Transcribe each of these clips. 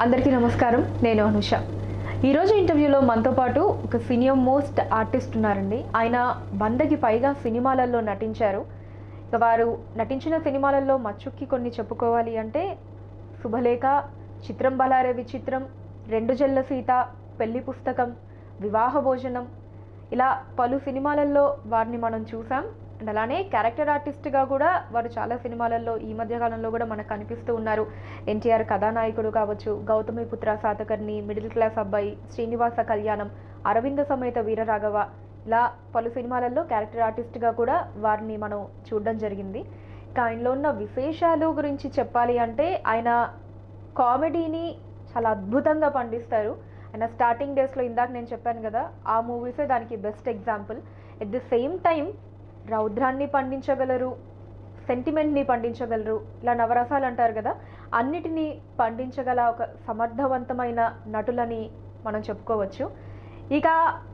అందరికీ నమస్కారం నేను అనుష ఈరోజు ఇంటర్వ్యూలో మనతో పాటు ఒక సీనియర్ మోస్ట్ ఆర్టిస్ట్ ఉన్నారండి ఆయన వందకి పైగా సినిమాలలో నటించారు ఇక వారు నటించిన సినిమాలలో మచ్చుక్కి కొన్ని చెప్పుకోవాలి అంటే శుభలేఖ చిత్రం బలారే విచిత్రం రెండు జల్ల సీత పెళ్లి పుస్తకం వివాహ భోజనం ఇలా పలు సినిమాలలో వారిని మనం చూసాం అండ్ అలానే క్యారెక్టర్ ఆర్టిస్ట్గా కూడా వారు చాలా సినిమాలలో ఈ మధ్య కాలంలో కూడా మనకు కనిపిస్తూ ఉన్నారు ఎన్టీఆర్ కథానాయకుడు కావచ్చు గౌతమి పుత్ర సాతకర్ణి మిడిల్ క్లాస్ అబ్బాయి శ్రీనివాస కళ్యాణం అరవింద సమేత వీరరాఘవ ఇలా పలు సినిమాలలో క్యారెక్టర్ ఆర్టిస్ట్గా కూడా వారిని మనం చూడడం జరిగింది ఇక ఆయనలో ఉన్న విశేషాలు గురించి చెప్పాలి అంటే ఆయన కామెడీని చాలా అద్భుతంగా పండిస్తారు ఆయన స్టార్టింగ్ డేస్లో ఇందాక నేను చెప్పాను కదా ఆ మూవీసే దానికి best example at the same time రౌద్రాన్ని పండించగలరు సెంటిమెంట్ని పండించగలరు ఇలా నవరసాలు అంటారు కదా అన్నిటినీ పండించగల ఒక సమర్థవంతమైన నటులని మనం చెప్పుకోవచ్చు ఇక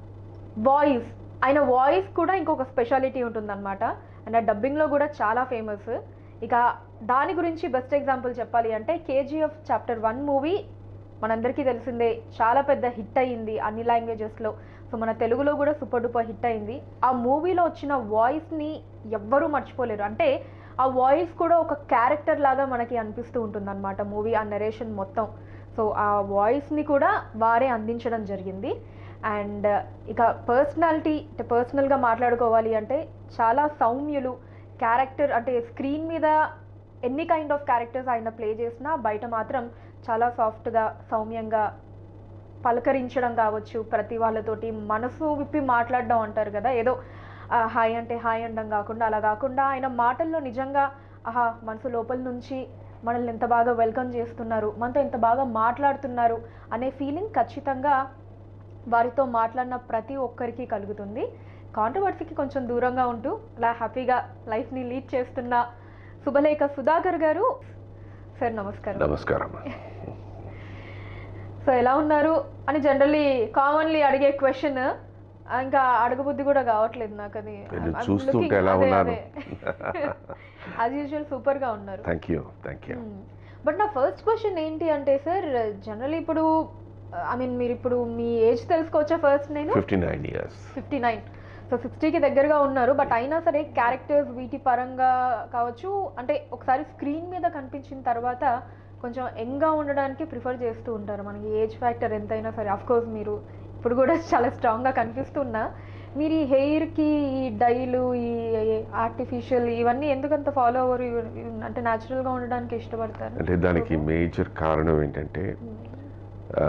వాయిస్ ఆయన వాయిస్ కూడా ఇంకొక స్పెషాలిటీ ఉంటుందన్నమాట అండ్ ఆ డబ్బింగ్లో కూడా చాలా ఫేమస్ ఇక దాని గురించి బెస్ట్ ఎగ్జాంపుల్ చెప్పాలి అంటే కేజీఎఫ్ చాప్టర్ వన్ మూవీ మనందరికీ తెలిసిందే చాలా పెద్ద హిట్ అయ్యింది అన్ని లాంగ్వేజెస్లో సో మన తెలుగులో కూడా సూపర్ డూపర్ హిట్ అయింది ఆ మూవీలో వచ్చిన వాయిస్ని ఎవ్వరూ మర్చిపోలేరు అంటే ఆ వాయిస్ కూడా ఒక క్యారెక్టర్ లాగా మనకి అనిపిస్తూ ఉంటుంది అనమాట మూవీ ఆ నరేషన్ మొత్తం సో ఆ వాయిస్ని కూడా వారే అందించడం జరిగింది అండ్ ఇక పర్సనాలిటీ అంటే పర్సనల్గా మాట్లాడుకోవాలి అంటే చాలా సౌమ్యులు క్యారెక్టర్ అంటే స్క్రీన్ మీద ఎన్ని కైండ్ ఆఫ్ క్యారెక్టర్స్ ఆయన ప్లే చేసినా బయట మాత్రం చాలా సాఫ్ట్గా సౌమ్యంగా పలకరించడం కావచ్చు ప్రతి వాళ్ళతోటి మనసు విప్పి మాట్లాడడం అంటారు కదా ఏదో ఆ, హాయ్ అంటే హాయ్ అనడం కాకుండా అలా కాకుండా ఆయన మాటల్లో నిజంగా ఆహా మనసు లోపల నుంచి మనల్ని ఎంత బాగా వెల్కమ్ చేస్తున్నారు మనతో ఎంత బాగా మాట్లాడుతున్నారు అనే ఫీలింగ్ ఖచ్చితంగా వారితో మాట్లాడిన ప్రతి ఒక్కరికి కలుగుతుంది కాంట్రవర్సీకి కొంచెం దూరంగా ఉంటూ అలా హ్యాపీగా లైఫ్ని లీడ్ చేస్తున్న శుభలేఖ సుధాకర్ గారు సార్ నమస్కారం నమస్కారం సో ఎలా ఉన్నారు అని జనరల్లీ కామన్లీ అడిగే క్వశ్చన్ ఇంకా అడగబుద్ధి కూడా కావట్లేదు నాకు అది నేను చూస్తుంటే ఎలా ఉన్నాను యాజ్ యూజువల్ సూపర్ గా ఉన్నారు thank you thank you but నా ఫస్ట్ క్వశ్చన్ ఏంటి అంటే సార్ జనరల్లీ ఇప్పుడు ఐ మీన్ మీరు ఇప్పుడు మీ ఏజ్ తెలుసుకోవచ్చా ఫస్ట్ నేను fifty nine years fifty nine so సిక్స్టీకి దగ్గరగా ఉన్నారు బట్ అయినా సరే క్యారెక్టర్స్ వీటి పరంగా కావచ్చు అంటే ఒకసారి స్క్రీన్ మీద కనిపించిన తర్వాత కొంచెం యంగ్గా ఉండడానికి ప్రిఫర్ చేస్తూ ఉంటారు మనకి ఏజ్ ఫ్యాక్టర్ ఎంతైనా సరే అఫ్ కోర్స్ మీరు ఇప్పుడు కూడా చాలా స్ట్రాంగ్గా కనిపిస్తున్నా మీరు ఈ హెయిర్కి ఈ డైలు ఈ ఆర్టిఫిషియల్ ఇవన్నీ ఎందుకంత ఫాలో అవ్వరు ఇవి- అంటే న్యాచురల్గా ఉండడానికి ఇష్టపడతారు అంటే దానికి మేజర్ కారణం ఏంటంటే ఆ,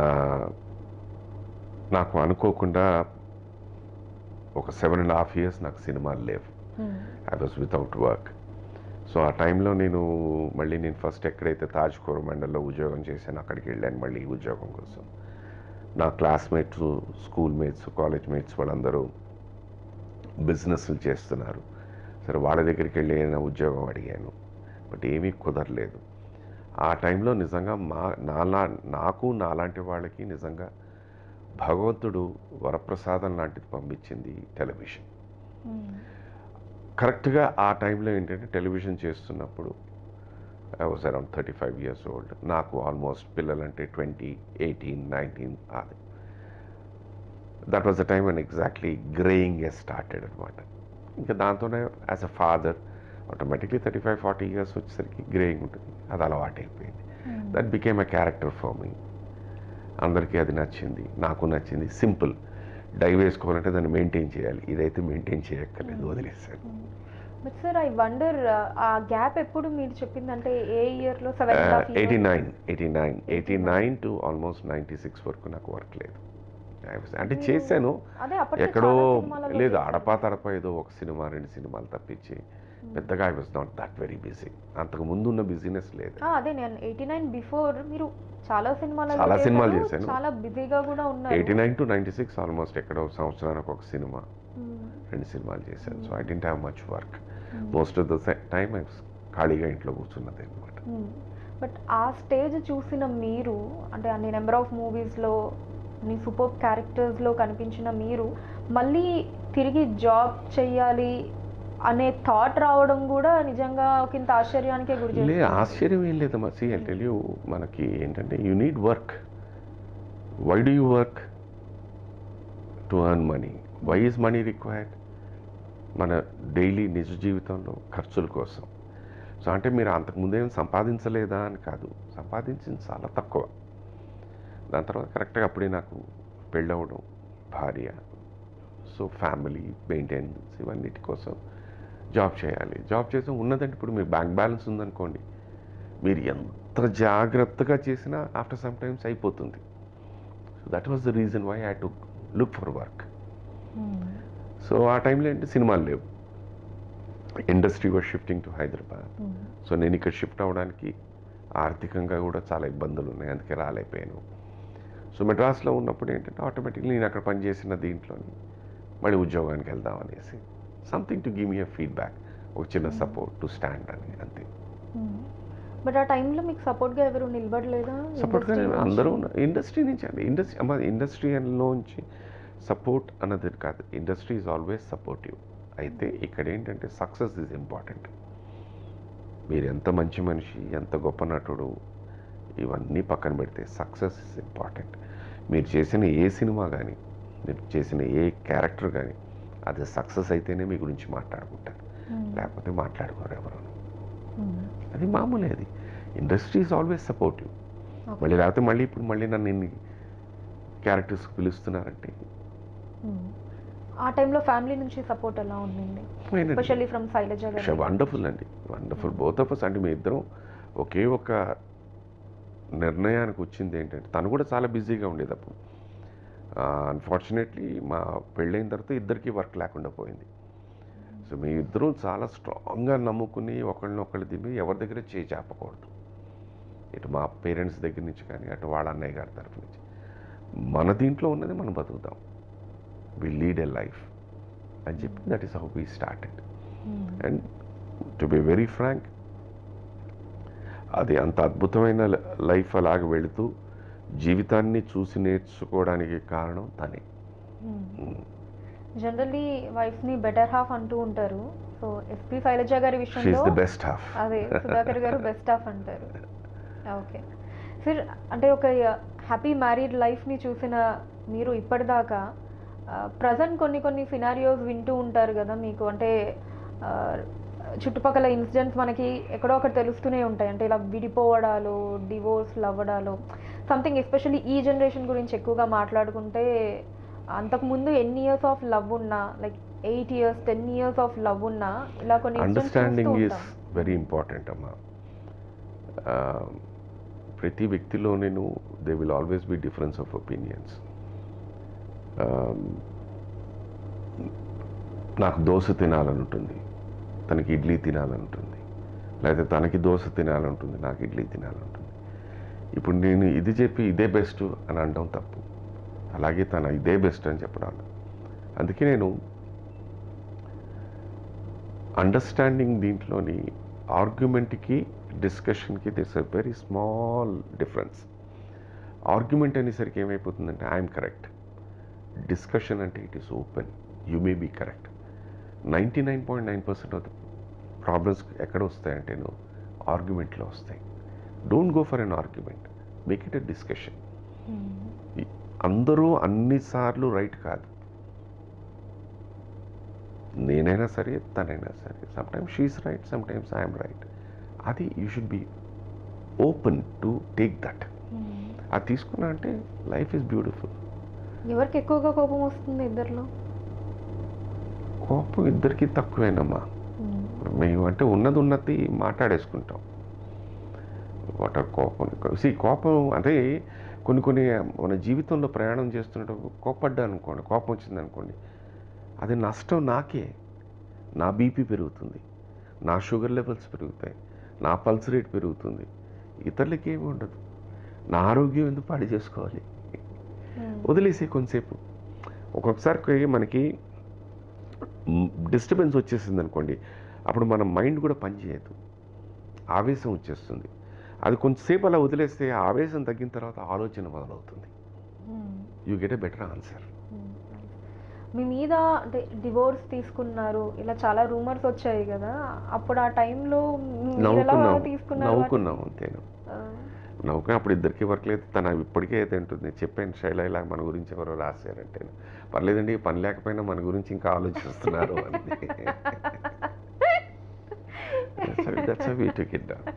నాకు అనుకోకుండా ఒక సెవెన్ అండ్ హాఫ్ ఇయర్స్ నాకు సినిమాలు లేవు I was without work so ఆ టైంలో నేను మళ్ళీ నేను ఫస్ట్ ఎక్కడైతే తాజ్ కోరమండల్లో ఉద్యోగం చేశాను అక్కడికి వెళ్ళాను మళ్ళీ ఈ ఉద్యోగం కోసం నా classmates school mates college mates వాళ్ళందరూ బిజినెస్లు చేస్తున్నారు సరే వాళ్ళ దగ్గరికి వెళ్ళి ఏదైనా ఉద్యోగం అడిగాను బట్ ఏమీ కుదరలేదు ఆ టైంలో నిజంగా మా నాలా నాకు నాలాంటి వాళ్ళకి నిజంగా భగవంతుడు వరప్రసాదం లాంటిది పంపించింది టెలివిజన్ కరెక్ట్గా ఆ టైంలో ఏంటంటే టెలివిజన్ చేస్తున్నప్పుడు I was around thirty five years old నాకు ఆల్మోస్ట్ పిల్లలంటే ట్వంటీ ఎయిటీన్ నైన్టీన్ అది that was the time and exactly graying a started అనమాట ఇంకా దాంతోనే as a father automatically thirty five forty years వచ్చేసరికి గ్రేయింగ్ ఉంటుంది అది అలవాటు అయిపోయింది that became a character for me అందరికీ అది నచ్చింది నాకు నచ్చింది సింపుల్ డై వేసుకోవాలంటే దాన్ని మెయింటైన్ చేయాలి ఇదైతే మెయింటైన్ చేయక్కర్లేదు వదిలేసాను బట్ సార్ ఐ వండర్ ఆ గ్యాప్ ఎప్పుడు మీరు చెప్పిందంటే ఏ ఇయర్ లో seven eighty nine eighty nine eighty nine to almost ninety six వరకు నాకు వర్క్ లేదు I was- అంటే చేశాను అదే అప్పట్లో ఎక్కడో చాలా సినిమాలలో లేదు చేశారు. అడపా తడప ఏదో ఒక సినిమా రెండు సినిమాలు తప్పించి పెద్దగా I was not that very busy అంతకు ముందు ఉన్న బిజినెస్ లేదు ఆ, అదే నేను ఎయిటీ నైన్ బిఫోర్ మీరు చాలా సినిమాలు చాలా సినిమాలు చేశాను. చాలా బిజీగా కూడా ఉన్నారు eighty nine to ninety six almost ఎక్కడో సంవత్సరానికి ఒక సినిమా మ్మ్. రెండు సినిమాలు చేశాను so I didn't have much work most of the time I ఖాళీగా ఇంట్లో కూర్చున్నది అనమాట మ్మ్. బట్ ఆ స్టేజ్ చూసిన మీరు అంటే అన్ని నెంబర్ ఆఫ్ మూవీస్లో నీ సూపర్ క్యారెక్టర్స్లో కనిపించిన మీరు మళ్ళీ తిరిగి జాబ్ చెయ్యాలి అనే థాట్ రావడం కూడా నిజంగా ఒక ఇంత ఆశ్చర్యానికే గురి లే చేస్తుంది. ఆశ్చర్యం ఏం లేదమ్మా సి ఐ టెల్ యూ మనకి ఏంటంటే you need work why do you work to earn money why is money required మన డైలీ నిజ జీవితంలో ఖర్చుల కోసం సో అంటే మీరు అంతకుముందు ఏం సంపాదించలేదా అని కాదు సంపాదించింది చాలా తక్కువ దాని తర్వాత కరెక్ట్గా అప్పుడే నాకు పెళ్ళవడం భార్య సో ఫ్యామిలీ మెయింటెనెన్స్ ఇవన్నిటి కోసం జాబ్ చేయాలి జాబ్ చేసి ఉన్నదంటే ఇప్పుడు మీ బ్యాంక్ బ్యాలెన్స్ ఉందనుకోండి మీరు ఎంత జాగ్రత్తగా చేసినా ఆఫ్టర్ సమ్ టైమ్స్ అయిపోతుంది so that was the reason why I to look for work మ్మ్. సో ఆ టైంలో ఏంటి సినిమాలు లేవు industry was shifting to Hyderabad మ్మ్. సో నేను ఇక్కడ షిఫ్ట్ అవ్వడానికి ఆర్థికంగా కూడా చాలా ఇబ్బందులు ఉన్నాయి అందుకే రాలేకపోయాను సో మెడ్రాస్లో ఉన్నప్పుడు ఏంటంటే ఆటోమేటిక్లీ నేను అక్కడ పనిచేసిన దీంట్లోని మళ్ళీ ఉద్యోగానికి వెళ్దాం అనేసి something to give me a feedback ఒక చిన్న సపోర్ట్ టు స్టాండ్ అని అంతే మ్మ్. బట్ ఆ టైంలో మీకు సపోర్ట్గా ఎవరు నిలబడలేదా సపోర్ట్గా Industry నుంచి? అందరూ ఇండస్ట్రీ నుంచి అండి ఇండస్ట్రీ అమ్మ ఇండస్ట్రీలోంచి సపోర్ట్ అన్నది కాదు ఇండస్ట్రీ ఈజ్ ఆల్వేస్ సపోర్టివ్ అయితే ఇక్కడ ఏంటంటే సక్సెస్ ఈజ్ ఇంపార్టెంట్ మీరు ఎంత మంచి మనిషి ఎంత గొప్ప నటుడు ఇవన్నీ పక్కన పెడితే సక్సెస్ ఇస్ ఇంపార్టెంట్ మీరు చేసిన ఏ సినిమా కానీ మీరు చేసిన ఏ క్యారెక్టర్ కానీ అది సక్సెస్ అయితేనే మీ గురించి మాట్లాడుకుంటారు మ్మ్. లేకపోతే మాట్లాడుకోరు ఎవరు మ్మ్. అది మామూలే అది industry is always supportive Okay. మళ్ళీ లేకపోతే మళ్ళీ ఇప్పుడు మళ్ళీ నన్ను ఇన్ని క్యారెక్టర్స్ పిలుస్తున్నారంటే మ్మ్. ఆ టైంలో ఫ్యామిలీ నుంచి సపోర్ట్ ఎలా ఉండింది ఎస్పెషల్లీ ఫ్రమ్ శైలజ గారు వండర్ఫుల్ అండి వండర్ఫుల్ బోత్ ఆఫ్ అస్ అంటే మీ ఇద్దరం ఒకే ఒక నిర్ణయానికి వచ్చింది ఏంటంటే తను కూడా చాలా బిజీగా ఉండేది అప్పుడు అన్ఫార్చునేట్లీ మా పెళ్ళైన తర్వాత ఇద్దరికి వర్క్ లేకుండా పోయింది సో మీ ఇద్దరం చాలా స్ట్రాంగ్గా నమ్ముకుని ఒకళ్ళని ఒకళ్ళు దిగి ఎవరి దగ్గర చేయి చేపకూడదు ఇటు మా పేరెంట్స్ దగ్గర నుంచి కానీ అటు వాళ్ళ అన్నయ్య గారి తరఫు నుంచి మన దీంట్లో ఉన్నది మనం బతుకుతాం వి లీడ్ ఎ లైఫ్ అని చెప్పి that is how we started మ్మ్. And to be very frank అది అంత అద్భుతమైన లైఫ్ అలాగ వెళుతూ జీవితాన్ని చూసి నేర్చుకోవడానికి కారణం తనే జనరల్లీ వైఫ్ ని బెటర్ హాఫ్ అంటూ ఉంటారు సో ఎస్పి శైలజ గారి షీఈస్ విషయంలో ద బెస్ట్ హాఫ్ అదే సుధాకర్ గారు బెస్ట్ హాఫ్ అంటారు ఓకే సార్ అంటే ఒక హ్యాపీ మ్యారీడ్ లైఫ్ని చూసిన మీరు ఇప్పటిదాకా ప్రజెంట్ కొన్ని కొన్ని సినారియోస్ వింటూ ఉంటారు కదా మీకు అంటే ఆ, చుట్టుపక్కల ఇన్సిడెంట్స్ మనకి ఎక్కడో ఒకటి తెలుస్తూనే ఉంటాయి అంటే ఇలా విడిపోవడాలు డివోర్స్లు అవ్వడాలు సంథింగ్ ఎస్పెషల్లీ ఈ జనరేషన్ గురించి ఎక్కువగా మాట్లాడుకుంటే అంతకుముందు ఎన్ని ఇయర్స్ ఆఫ్ లవ్ ఉన్నా like eight years ten years of love ఉన్నా ఇలా కొన్ని incidents చూస్తూ అండర్స్టాండింగ్ ఈజ్ ఉంటాం. వెరీ ఇంపార్టెంట్ అమ్మా ఆ, ప్రతి వ్యక్తిలో నేను they will always be difference of opinions నాకు దోశ తినాలని ఉంటుంది తనకి ఇడ్లీ తినాలని ఉంటుంది లేకపోతే తనకి దోశ తినాలని ఉంటుంది నాకు ఇడ్లీ తినాలని ఉంటుంది ఇప్పుడు నేను ఇది చెప్పి ఇదే బెస్ట్ అని అనడం తప్పు అలాగే తన ఇదే బెస్ట్ అని చెప్పడం అందుకే నేను అండర్స్టాండింగ్ దీంట్లోని ఆర్గ్యుమెంట్కి డిస్కషన్కి this a very small difference argument అనేసరికి ఏమైపోతుందంటే ఐఎమ్ కరెక్ట్ డిస్కషన్ అంటే it is open you may be correct ninety nine point nine percent of the problems ఎక్కడ వస్తాయంటే నువ్వు ఆర్గ్యుమెంట్లో వస్తాయి don't go for an argument make it a discussion మ్మ్. అందరూ అన్నిసార్లు రైట్ కాదు నేనైనా సరే తనైనా సరే some times she's right some times I'm right అది you should be open to take that మ్మ్. అది తీసుకున్నా అంటే లైఫ్ ఈజ్ బ్యూటిఫుల్ ఎవరికి ఎక్కువగా కోపం వస్తుంది ఇద్దరిలో కోపం ఇద్దరికి తక్కువేనమ్మా మేము అంటే ఉన్నది ఉన్నది మాట్లాడేసుకుంటాం వాట కోపం సి కోపం అంటే కొన్ని కొన్ని మన జీవితంలో ప్రయాణం చేస్తున్నప్పుడు కోపడ్డా అనుకోండి కోపం వచ్చింది అనుకోండి అది నష్టం నాకే నా బీపీ పెరుగుతుంది నా షుగర్ లెవెల్స్ పెరుగుతాయి నా పల్స్ రేట్ పెరుగుతుంది ఇతరులకి ఏమి ఉండదు నా ఆరోగ్యం ఎందుకు పాడు చేసుకోవాలి వదిలేసే కొంతసేపు ఒక్కొక్కసారి మనకి డిస్టర్బెన్స్ వచ్చేసింది అనుకోండి అప్పుడు మన మైండ్ కూడా పనిచేయదు ఆవేశం వచ్చేస్తుంది అది కొంచెంసేపు అలా వదిలేస్తే ఆ ఆవేశం తగ్గిన తర్వాత ఆలోచన మొదలవుతుంది you get a better answer మీ మీద అంటే డివోర్స్ తీసుకున్నారు ఇలా చాలా రూమర్స్ వచ్చాయి కదా అప్పుడు ఆ టైంలో మీరు ఎలా నవ్వుకున్నాం తీసుకున్నారు నవ్వుకున్నాం అంతేను ఆ, నవ్వుకుని అప్పుడు ఇద్దరికి వర్క్ లేదు తన ఇప్పటికే అయితే ఉంటుంది చెప్పాను శైల ఇలా మన గురించి ఎవరో రాశారంటే పర్లేదండి పని లేకపోయినా మన గురించి ఇంకా ఆలోచిస్తున్నారు అని that's we took it down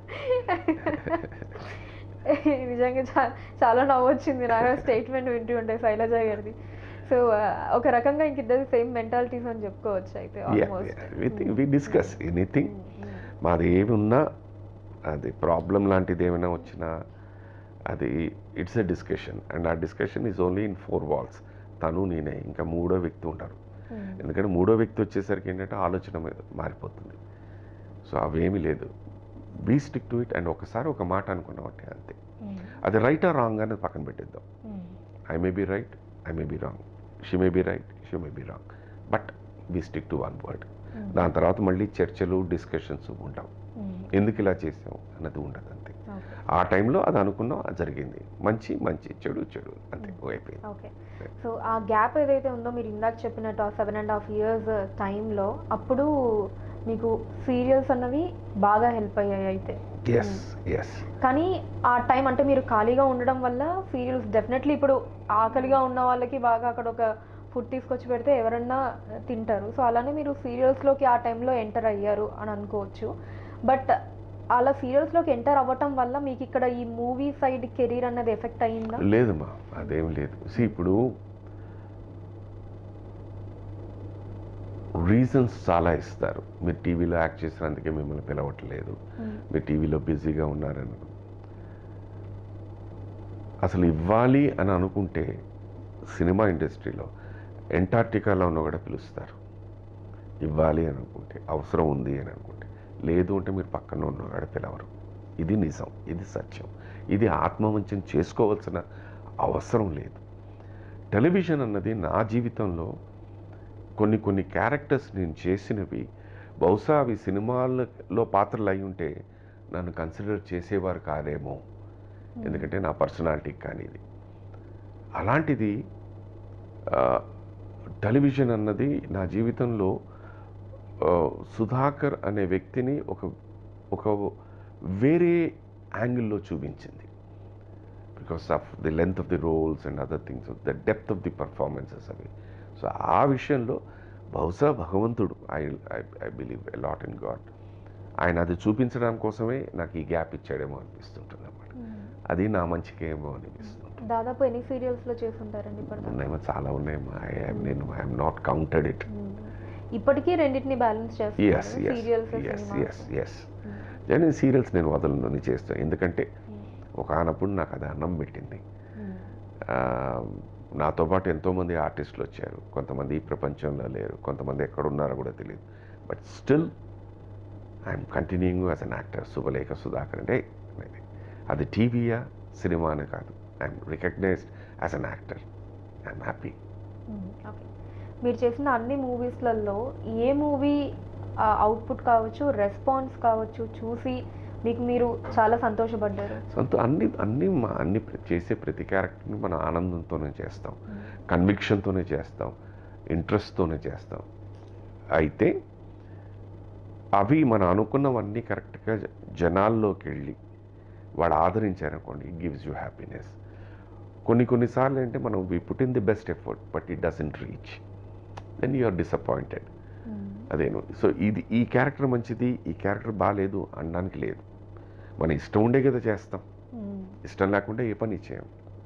నిజంగా చా చాలా నవ్వు వచ్చింది నాకు స్టేట్మెంట్ వింటూ ఉంటే శైలజ గారిది సో ఒక రకంగా ఇంక ఇద్దరు సేమ్ మెంటాలిటీస్ అని చెప్పుకోవచ్చు అయితే ఆల్మోస్ట్ వి డిస్కస్ ఎనీథింగ్ మాది ఏమి ఉన్నా అది ప్రాబ్లం లాంటిది ఏమైనా వచ్చినా అది ఇట్స్ ఎ డిస్కషన్ అండ్ ఆ discussion is only in four walls తను నేనే ఇంకా మూడో వ్యక్తి ఉంటారు ఎందుకంటే మూడో వ్యక్తి వచ్చేసరికి ఏంటంటే ఆలోచన మీద మారిపోతుంది సో అవేమీ లేదు be stick to it and ఒకసారి ఒక మాట అనుకున్నామంటే అంతే అది రైట్ ఆ రాంగ్ అనేది పక్కన పెట్టేద్దాం I may be right I may be wrong she may be right she may be wrong but be stick to one word దాని తర్వాత మళ్ళీ చర్చలు డిస్కషన్స్ ఉంటాం ఎందుకు ఇలా చేసాం అన్నది ఉండదు అంతే ఆ టైంలో అది అనుకున్నాం అది జరిగింది మంచి మంచి చెడు చెడు అంతే అయిపోయింది ఓకే సో ఆ గ్యాప్ ఏదైతే ఉందో మీరు ఇందాక చెప్పినట్టు ఆ సెవెన్ అండ్ హాఫ్ ఇయర్స్ టైంలో అప్పుడు మీకు సీరియల్స్ అన్నవి బాగా హెల్ప్ అయ్యాయి అయితే ఎస్ ఎస్ కానీ ఆ టైం అంటే మీరు ఖాళీగా ఉండడం వల్ల సీరియల్స్ డెఫినెట్లీ ఇప్పుడు ఆకలిగా ఉన్న వాళ్ళకి బాగా అక్కడ ఒక ఫుడ్ తీసుకొచ్చి పెడితే ఎవరన్నా తింటారు సో అలానే మీరు సీరియల్స్లోకి ఆ టైంలో ఎంటర్ అయ్యారు అని అనుకోవచ్చు బట్ అలా సీరియల్స్లోకి ఎంటర్ అవ్వటం వల్ల మీకు ఇక్కడ ఈ మూవీ సైడ్ కెరీర్ అన్నది ఎఫెక్ట్ అయ్యిందా లేదమ్మా అదేం లేదు సి ఇప్పుడు రీజన్స్ చాలా ఇస్తారు మీరు టీవీలో యాక్ట్ చేసినందుకే మిమ్మల్ని పిలవట్లేదు మీరు టీవీలో బిజీగా ఉన్నారని అసలు ఇవ్వాలి అని అనుకుంటే సినిమా ఇండస్ట్రీలో ఎంటార్టికాలో ఉన్న కూడా పిలుస్తారు ఇవ్వాలి అని అనుకుంటే అవసరం ఉంది అని అనుకుంటే లేదు అంటే మీరు పక్కన ఉన్న కూడా పిలవరు ఇది నిజం ఇది సత్యం ఇది ఆత్మవంచం చేసుకోవాల్సిన అవసరం లేదు టెలివిజన్ అన్నది నా జీవితంలో కొన్ని కొన్ని క్యారెక్టర్స్ నేను చేసినవి బహుశా అవి సినిమాల్లో పాత్రలు అయి ఉంటే నన్ను కన్సిడర్ చేసేవారు కాదేమో ఎందుకంటే నా పర్సనాలిటీకి కానీ ఇది అలాంటిది ఆ, టెలివిజన్ అన్నది నా జీవితంలో ఆ, సుధాకర్ అనే వ్యక్తిని ఒక ఒక వేరే యాంగిల్లో చూపించింది because of the length of the roles and other things the depth of the performances అవి సో ఆ విషయంలో బహుశా భగవంతుడు I I believe a lot in god ఆయన అది చూపించడం కోసమే నాకు ఈ గ్యాప్ ఇచ్చాడేమో అనిపిస్తుంటుంది అన్నమాట అది నా మంచికేమో అనిపిస్తుంది దాదాపు ఎన్ని సీరియల్స్ లో చేస్తుంటారండి ఇప్పటిదాకా ఉన్నాయేమో చాలా ఉన్నాయేమో ఐ నేను ఐఎమ్ నాట్ కౌంటెడ్ ఇట్ ఇప్పటికీ రెండింటిని బ్యాలెన్స్ ఎస్ చేస్తారు yes serials yes yes yes నేను సీరియల్స్ నేను వదలను నేను చేస్తాను ఎందుకంటే ఒక ఆనప్పుడు నాకు అది అన్నం పెట్టింది ఆ, నాతో పాటు ఎంతోమంది ఆర్టిస్టులు వచ్చారు కొంతమంది ఈ ప్రపంచంలో లేరు కొంతమంది ఎక్కడున్నారో కూడా తెలియదు but still I'm continuing as an actor Shubhalekha Sudhakar అంటే అనేది. అది టీవీయా సినిమా అని కాదు I'm recognized as an actor I'm happy okay మీరు చేసిన అన్ని మూవీస్లలో ఏ మూవీ అవుట్పుట్ కావచ్చు రెస్పాన్స్ కావచ్చు చూసి మీకు మీరు చాలా సంతోషపడ్డారు సొంత అన్ని అన్ని మా అన్ని ప్ర- చేసే ప్రతి క్యారెక్టర్ని మన ఆనందంతోనే చేస్తాం కన్విక్షన్తోనే చేస్తాం ఇంట్రెస్ట్తోనే చేస్తాం అయితే అవి మనం అనుకున్నవన్నీ కరెక్ట్గా జ- జనాల్లోకి వెళ్ళి వాడు ఆదరించారనుకోండి ఇట్ గివ్స్ యూ హ్యాపీనెస్ కొన్ని కొన్నిసార్లు అంటే మనం we put in the best effort but it doesn't reach then you are disappointed అదేను సో ఇది ఈ క్యారెక్టర్ మంచిది ఈ క్యారెక్టర్ బాగాలేదు అనడానికి లేదు మన ఇష్టం ఉండే కదా చేస్తాం ఇష్టం లేకుండా ఏ పని చేయం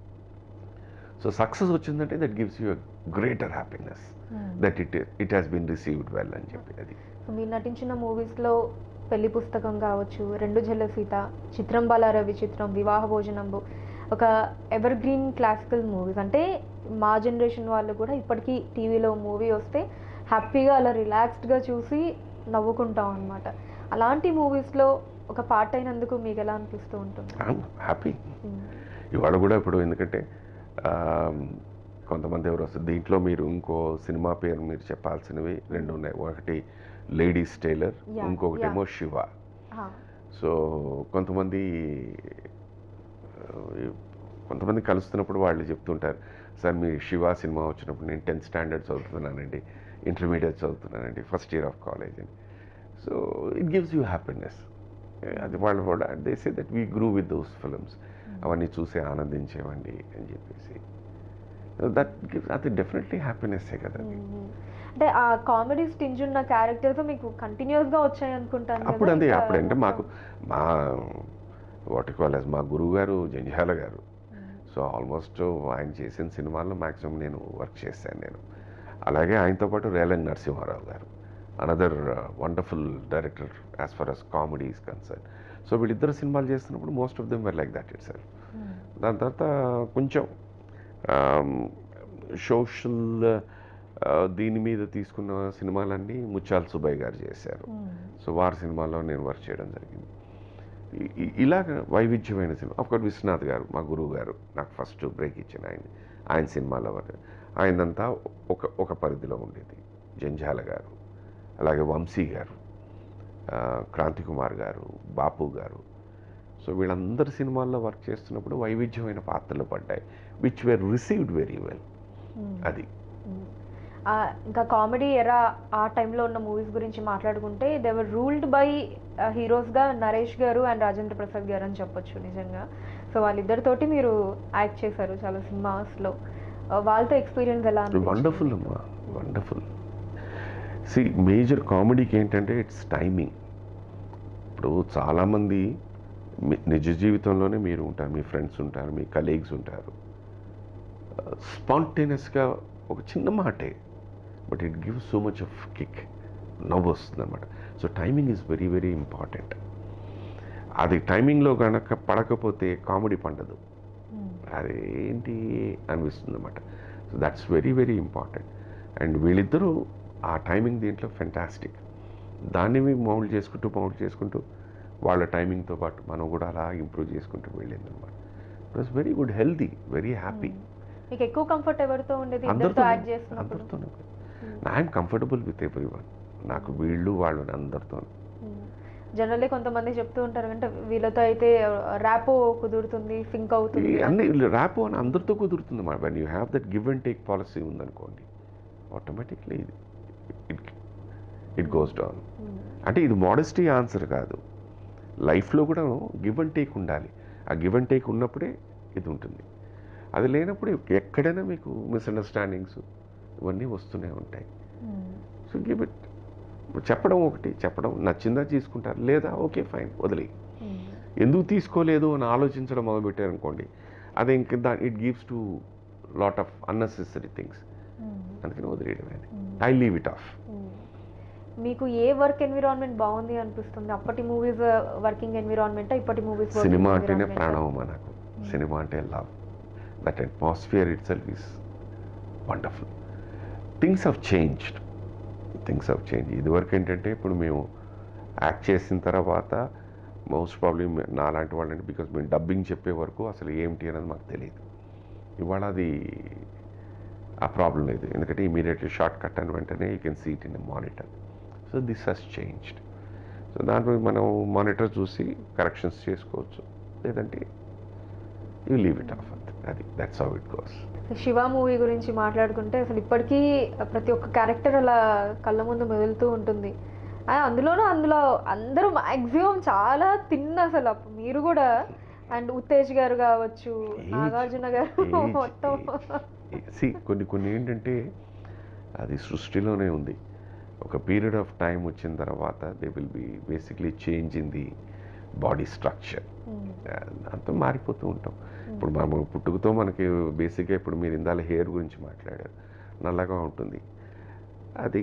సో సక్సెస్ వచ్చిందంటే that gives you greater happiness that it it has been received well అని చెప్పి అది సో మీరు నటించిన మూవీస్లో పెళ్లి పుస్తకం కావచ్చు రెండు జల్ల సీత చిత్రం బాలారవి చిత్రం వివాహ భోజనంబు ఒక ఎవర్ గ్రీన్ క్లాసికల్ మూవీస్ అంటే మా జనరేషన్ వాళ్ళు కూడా ఇప్పటికీ టీవీలో మూవీ వస్తే హ్యాపీగా అలా రిలాక్స్డ్గా చూసి నవ్వుకుంటాం అనమాట అలాంటి మూవీస్లో ఒక పార్ట్ అయినందుకు మీకు ఎలా అనిపిస్తూ ఉంటుంది హ్యాపీ ఇవాళ కూడా ఇప్పుడు ఎందుకంటే ఆ, కొంతమంది ఎవరు వస్తారు దీంట్లో మీరు ఇంకో సినిమా పేరు మీరు చెప్పాల్సినవి రెండు ఉన్నాయి ఒకటి లేడీస్ టైలర్ Yeah, ఇంకొకటేమో శివ సో కొంతమంది ఆ, కొంతమంది కలుస్తున్నప్పుడు వాళ్ళు చెప్తుంటారు సార్ మీ శివ సినిమా వచ్చినప్పుడు నేను టెన్త్ స్టాండర్డ్ చదువుతున్నానండి ఇంటర్మీడియట్ చదువుతున్నానండి ఫస్ట్ ఇయర్ ఆఫ్ కాలేజ్ అని so it gives you happiness అది వాళ్ళు కూడా they say that we grew with those films అవన్నీ చూసి ఆనందించేవండి అని చెప్పేసి దట్ గివ్స్ అది డెఫినెట్లీ హ్యాపీనెస్సే కదా అది అంటే ఆ కామెడీ స్టింజ్ ఉన్న క్యారెక్టర్స్ మీకు కంటిన్యూస్ గా వచ్చాయి అనుకుంటాను కదా, అప్పుడు అంతే ఇంకా అప్పుడు అంటే మొత్తం. మాకు మా వాట్ కాలేజ్ మా గురువు గారు జంజాల గారు సో ఆల్మోస్ట్ ఆయన చేసిన సినిమాల్లో మ్యాక్సిమం నేను వర్క్ చేశాను నేను అలాగే ఆయనతో పాటు Relangi Narasimharao garu another wonderful director as far as comedy is concern so వీళ్ళిద్దరు సినిమాలు చేస్తున్నప్పుడు most of them were like that itself మ్మ్. దాని తర్వాత కొంచెం సోషల్ దీని మీద తీసుకున్న సినిమాలన్నీ ముత్యాల సుబ్బయ్య గారు చేశారు మ్మ్. సో వారి సినిమాలో నేను వర్క్ చేయడం జరిగింది ఇ- ఇ- ఇలాగ వైవిధ్యమైన సినిమా అఫ్కోర్స్ విశ్వనాథ్ గారు మా గురువు గారు నాకు ఫస్ట్ బ్రేక్ ఇచ్చిన ఆయన ఆయన సినిమాలో వర్క్ ఆయనంతా ఒక ఒక పరిధిలో ఉండేది జంజాల గారు అలాగే వంశీ గారు ఆ, క్రాంతి కుమార్ గారు బాపు గారు సో వీళ్ళందరి సినిమాల్లో వర్క్ చేస్తున్నప్పుడు వైవిధ్యమైన పాత్రలు పడ్డాయి which were received very well మ్మ్. అది మ్మ్. ఆ, ఇంకా కామెడీ ఎరా ఆ టైంలో ఉన్న మూవీస్ గురించి మాట్లాడుకుంటే దేవర్ రూల్డ్ బై హీరోస్గా నరేష్ గారు అండ్ రాజేంద్ర ప్రసాద్ గారు అని చెప్పొచ్చు నిజంగా సో వాళ్ళిద్దరితోటి మీరు యాక్ట్ చేశారు చాలా సినిమాస్లో వాళ్ళతో ఎక్స్పీరియన్స్ ఎలా అనిపించింది? వండర్ఫుల్ అమ్మా వండర్ఫుల్ సి మేజర్ కామెడీకి ఏంటంటే ఇట్స్ టైమింగ్ ఇప్పుడు చాలామంది మీ- నిజ జీవితంలోనే మీరు ఉంటారు మీ ఫ్రెండ్స్ ఉంటారు మీ కలీగ్స్ ఉంటారు స్పాంటేనియస్గా ఒక చిన్న మాటే but it give so much of kick నవ్వు వస్తుంది అనమాట so timing is very very important అది టైమింగ్లో కనుక పడకపోతే కామెడీ పండదు మ్మ్. అది ఏంటి అనిపిస్తుంది అనమాట so that's very very important and వీళ్ళిద్దరూ ఆ టైమింగ్ దీంట్లో ఫెంటాస్టిక్ దాన్ని మేము మౌల్డ్ చేసుకుంటూ మౌల్డ్ చేసుకుంటూ వాళ్ళ టైమింగ్తో పాటు మనం కూడా అలా ఇంప్రూవ్ చేసుకుంటూ వెళ్ళింది అనమాట it was very good healthy very happy మీకు ఎక్కువ కంఫర్ట్ ఎవరితో ఉండేది ఇద్దరితో అందరితో యాక్ట్ చేస్తున్నప్పుడు అందరితోనే I'm comfortable with everyone నాకు వీళ్ళు వాళ్ళు అందరితో జనరల్లీ కొంతమంది చెప్తూ ఉంటారు అంటే వీళ్ళతో అయితే ర్యాపో కుదురుతుంది సింక్ అవుతుంది అన్ని ర్యాప్ అని అందరితో కుదురుతుంది అన్నమాట when you have that give and take policy ఉందనుకోండి automatically it it goes down మ్మ్. అంటే ఇది మోడెస్టీ ఆన్సర్ కాదు లైఫ్లో కూడా గివ్ అండ్ టేక్ ఉండాలి ఆ గివ్ అండ్ టేక్ ఉన్నప్పుడే ఇది ఉంటుంది అది లేనప్పుడు ఎక్కడైనా మీకు మిస్అండర్స్టాండింగ్స్ ఇవన్నీ వస్తూనే ఉంటాయి మ్మ్. సో గివ్ ఇట్ చెప్పడం ఒకటి చెప్పడం నచ్చిందా తీసుకుంటారు లేదా ఓకే ఫైన్ వదిలేయి మ్మ్. ఎందుకు తీసుకోలేదు అని ఆలోచించడం మొదలుపెట్టారు అనుకోండి అదే ఇంక దా it gives to lot of unnecessary things మ్మ్. అందుకని వదిలేయడమే మ్మ్. ఐ లీవ్ ఇట్ ఆఫ్ మ్మ్. మీకు ఏ వర్క్ ఎన్విరాన్మెంట్ బాగుంది అనిపిస్తుంది అప్పటి మూవీస్ వర్కింగ్ ఎన్విరాన్మెంట్ ఇప్పటి మూవీస్ సినిమా అంటేనే ప్రాణం నాకు సినిమా అంటే love that atmosphere itself is wonderful things have changed things have change ఇదివరకు ఏంటంటే ఇప్పుడు మేము యాక్ట్ చేసిన తర్వాత మోస్ట్ ప్రాబ్లమ్ నాలాంటి వాళ్ళంటే బికాస్ మేము డబ్బింగ్ చెప్పే వరకు అసలు ఏమిటి అనేది మాకు తెలియదు ఇవాళ అది ఆ ప్రాబ్లం లేదు ఎందుకంటే ఇమీడియట్లీ షార్ట్ కట్ అని వెంటనే you can seat in monitor so this has changed so దాంట్లో మనం మానిటర్ చూసి కరెక్షన్స్ చేసుకోవచ్చు లేదంటే యూ లీవ్ ఇట్ ఆఫ్ అది that's how it goes Shiva movie గురించి మాట్లాడుకుంటే అసలు ఇప్పటికీ ప్రతి ఒక్క క్యారెక్టర్ అలా కళ్ళ ముందు మెదులుతూ ఉంటుంది ఆ, అందులోనూ అందులో అందరూ మ్యాక్సిమం చాలా తిన్న అసలు అప్పుడు మీరు కూడా అండ్ ఉత్తేజ్ గారు కావచ్చు Age, నాగార్జున గారు age, మొత్తం సి కొన్ని కొన్ని ఏంటంటే అది సృష్టిలోనే ఉంది ఒక పీరియడ్ ఆఫ్ టైం వచ్చిన తర్వాత they will be basically change in the body structure మ్మ్. అంతా మారిపోతూ ఉంటాం ఇప్పుడు మనం పుట్టుకతో మనకి బేసిక్గా ఇప్పుడు మీరు ఇందాల హెయిర్ గురించి మాట్లాడారు నల్లగా ఉంటుంది అది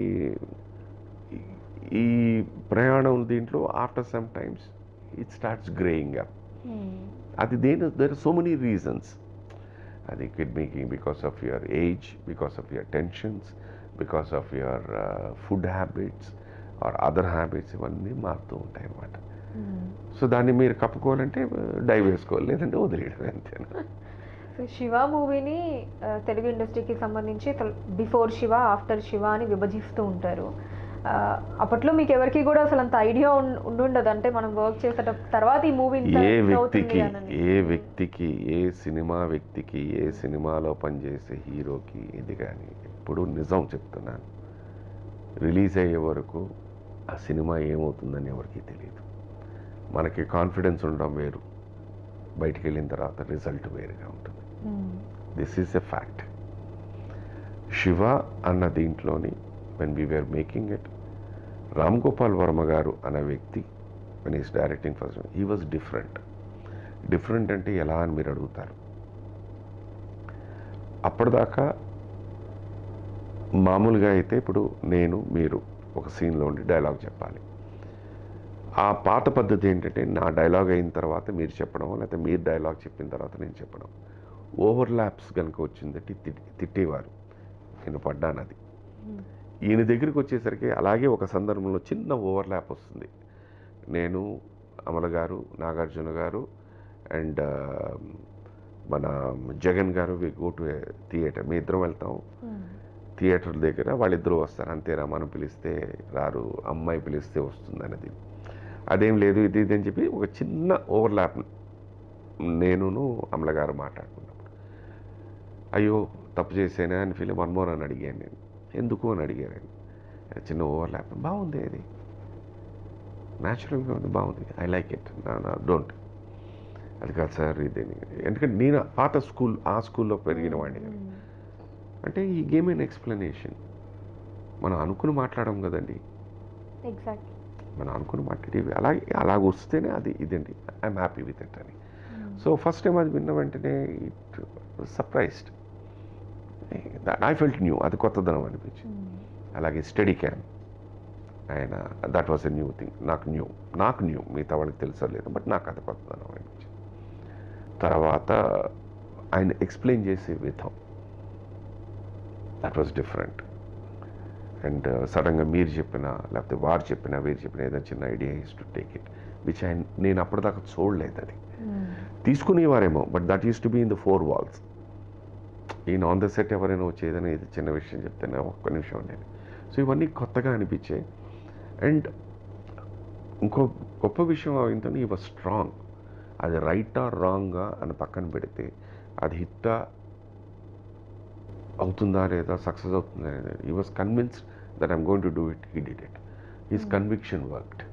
ఈ- ఈ ప్రయాణం దీంట్లో after some times it starts graying up మ్మ్. అది దేని దర్ సో మెనీ రీజన్స్ అది kid making because of your age because of your tensions because of your food habits or other habits ఇవన్నీ మారుతూ ఉంటాయి అన్నమాట మ్మ్. సో దాన్ని మీరు కప్పుకోవాలంటే డై వేసుకోవాలి లేదంటే వదిలేయడం అంతేనా సో శివ మూవీని ఆ, తెలుగు ఇండస్ట్రీకి సంబంధించి బిఫోర్ శివ ఆఫ్టర్ శివ అని విభజిస్తూ ఉంటారు ఆ, అప్పట్లో మీకు ఎవరికి కూడా అసలు అంత ఐడియా ఉండుండదు అంటే మనం వర్క్ చేసేటప్పుడు తర్వాత ఈ మూవీ ఏ వ్యక్తికి ఏ వ్యక్తికి ఏ సినిమా వ్యక్తికి ఏ సినిమాలో పనిచేసే హీరోకి ఇది కానీ ఎప్పుడు నిజం చెప్తున్నాను రిలీజ్ అయ్యే వరకు ఆ సినిమా ఏమవుతుందని ఎవరికి తెలియదు మనకి కాన్ఫిడెన్స్ ఉండడం వేరు బయటికి వెళ్ళిన తర్వాత రిజల్ట్ వేరుగా ఉంటుంది this is a fact Shiva అన్న దీంట్లోని when we were making it Ram Gopal Varma garu అనే వ్యక్తి when is directing first he was different different అంటే ఎలా అని మీరు అడుగుతారు అప్పటిదాకా మామూలుగా అయితే ఇప్పుడు నేను మీరు ఒక సీన్లో ఉండి డైలాగ్ చెప్పాలి ఆ పాత పద్ధతి ఏంటంటే నా డైలాగ్ అయిన తర్వాత మీరు చెప్పడం లేకపోతే మీరు డైలాగ్ చెప్పిన తర్వాత నేను చెప్పడం ఓవర్ ల్యాప్స్ కనుక వచ్చిందంటే తిట్టి తిట్టేవారు నేను పడ్డాను అది ఈయన దగ్గరికి వచ్చేసరికి అలాగే ఒక సందర్భంలో చిన్న ఓవర్ ల్యాప్ వస్తుంది నేను అమల గారు నాగార్జున గారు అండ్ మన Jagan garu we go to theatre మీ ఇద్దరం వెళ్తాం థియేటర్ దగ్గర వాళ్ళిద్దరూ వస్తారు అంతేరా మనం పిలిస్తే రారు అమ్మాయి పిలిస్తే వస్తుంది అన్నది అదేం లేదు ఇది ఇది అని చెప్పి ఒక చిన్న ఓవర్లాప్ నేనును అమల గారు మాట్లాడుకున్నప్పుడు అయ్యో తప్పు చేసేనా అని ఫీల్ వన్ మోర్ అని అడిగాను నేను ఎందుకు అని అడిగాను ఆయన. చిన్న ఓవర్లాప్ బాగుంది అది న్యాచురల్గా ఉంది బాగుంది ఐ లైక్ ఇట్ నా డోంట్ అది కాదు సార్ ఇదేని ఎందుకంటే నేను పాత స్కూల్ ఆ స్కూల్లో పెరిగిన వాడిని కదా. అంటే ఈ గేమ్ ఇన్ ఎక్స్ప్లెనేషన్ మనం అనుకుని మాట్లాడడం కదండి ఎగ్జాక్ట్ మనం అనుకుని మాట్లాడేవి అలాగే అలాగ వస్తేనే అది ఇదండి ఐఎమ్ హ్యాపీ విత్ ఇట్ అని సో ఫస్ట్ టైం అది విన్న వెంటనే it surprised I felt new అది కొత్తదనం అనిపించింది అలాగే స్టడీ క్యామ్ ఆయన that was a new thing నాకు న్యూ నాకు న్యూ మిగతా వాళ్ళకి తెలుసో లేదు బట్ నాకు అది కొత్తదనం అనిపించింది తర్వాత ఆయన ఎక్స్ప్లెయిన్ చేసే విధం దట్ వాస్ డిఫరెంట్ అండ్ సడన్గా మీరు చెప్పిన లేకపోతే వారు చెప్పిన వీరు చెప్పిన ఏదైనా చిన్న idea is to take it which ఆయన నేను అప్పటిదాకా చూడలేదు అది తీసుకునేవారేమో but that is to be in the four walls ఈయన ఆన్ ద సెట్ ఎవరైనా వచ్చి ఏదైనా ఇది చిన్న విషయం చెప్తేనే ఒక్క నిమిషం నేను సో ఇవన్నీ కొత్తగా అనిపించాయి అండ్ ఇంకో గొప్ప విషయం ఏంటంటే ఈ వాజ్ స్ట్రాంగ్ అది రైటా రాంగా అని పక్కన పెడితే అది హిట్టా అవుతుందా లేదా సక్సెస్ అవుతుందా అనేది ఈ was convinced that I'm going to do it he did it his conviction worked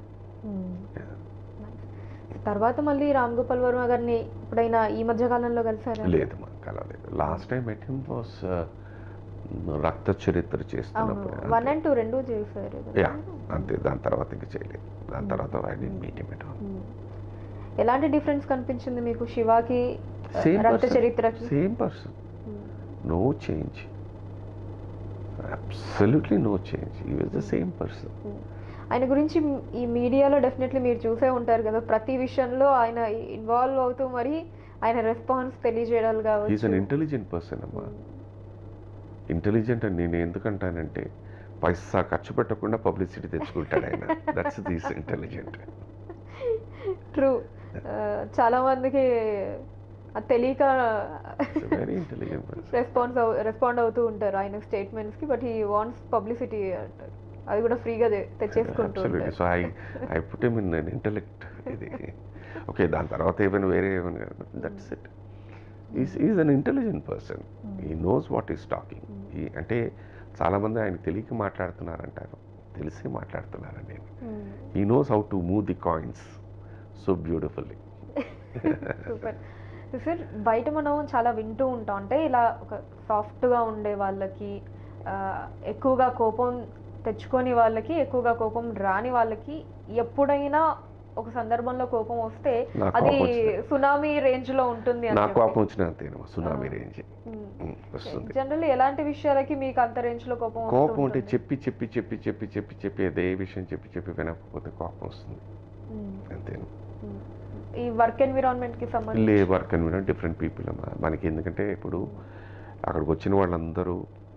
తర్వాత మళ్ళీ రామ్ గోపాల్ వర్మ గారిని ఎప్పుడైనా ఈ మధ్య కాలంలో కలిసారా లేదు మా కలలేదు last time at him was Rakta Charitra అవును చేస్తున్నప్పుడు వన్ అంతే. అండ్ టూ రెండు చేశారు కదా. యా అంతే దాని తర్వాత ఇంక చేయలేదు దాని తర్వాత I didn't meet him at all hmm. ఎలాంటి డిఫరెన్స్ కనిపించింది మీకు శివాకి ఆ, సేమ్ రక్త చరిత్రకి same person hmm. No change absolutely no change he was the same person hmm. ఆయన గురించి మ్- ఈ మీడియాలో డెఫినెట్లీ మీరు చూసే ఉంటారు కదా ప్రతి విషయంలో ఆయన ఇన్వాల్వ్ అవుతూ మరి ఆయన రెస్పాన్స్ తెలియజేయడాలు హీస్ కావచ్చు అన్ ఇంటెలిజెంట్ పర్సన్ అమ్మా ఇంటెలిజెంట్ అని నేను ఎందుకంటానంటే పైసా ఖర్చు పెట్టకుండా పబ్లిసిటీ తెచ్చుకుంటాడు ఆయన దట్స్ దీస్ ఇంటెలిజెంట్ ట్రూ చాలా మందికి అది తెలియక very intelligent person response respond అవుతూ ఉంటారు ఆయన స్టేట్మెంట్స్కి బట్ హీ వాంట్స్ పబ్లిసిటీ అంటారు అది కూడా ఫ్రీగా తెచ్చేసుకుంటూ అబ్సల్యూట్లీ ఉంటారు so I I put him in intellect ఇది ఓకే దాని తర్వాత ఏమైనా వేరే ఏమైనా that's it is is an intelligent person he knows what he's talking ఈ అంటే చాలామంది ఆయన తెలియక మాట్లాడుతున్నారంటారు తెలిసి మాట్లాడుతున్నారండి he knows how to move the coins so beautifully super sir బయట మనం చాలా వింటూ ఉంటాం అంటే ఇలా ఒక సాఫ్ట్గా ఉండే వాళ్ళకి ఆ, ఎక్కువగా కోపం తెచ్చుకొని వాళ్ళకి ఎక్కువగా కోపం రాని వాళ్ళకి ఎప్పుడైనా ఒక సందర్భంలో కోపం వస్తే నాకు అది కోపం వచ్చింది. సునామీ రేంజ్ లో ఉంటుంది అని నాకు కోపం వచ్చిన అంతేనమ్మా సునామీ రేంజ్ వస్తుంది జనరల్లీ ఎలాంటి విషయాలకి మీకు అంత రేంజ్ లో కోపం వస్తూ కోపం అంటే ఉంటుంది? చెప్పి చెప్పి చెప్పి చెప్పి చెప్పి చెప్పి అదే విషయం చెప్పి చెప్పి వినకపోతే కోపం వస్తుంది మ్మ్. అంతేను మ్మ్. ఈ వర్క్ ఎన్విరాన్మెంట్ కి సంబంధించి లే వర్క్ అని డిఫరెంట్ పీపుల్ అమ్మా మనకి ఎందుకంటే ఇప్పుడు అక్కడికి వచ్చిన వాళ్ళందరూ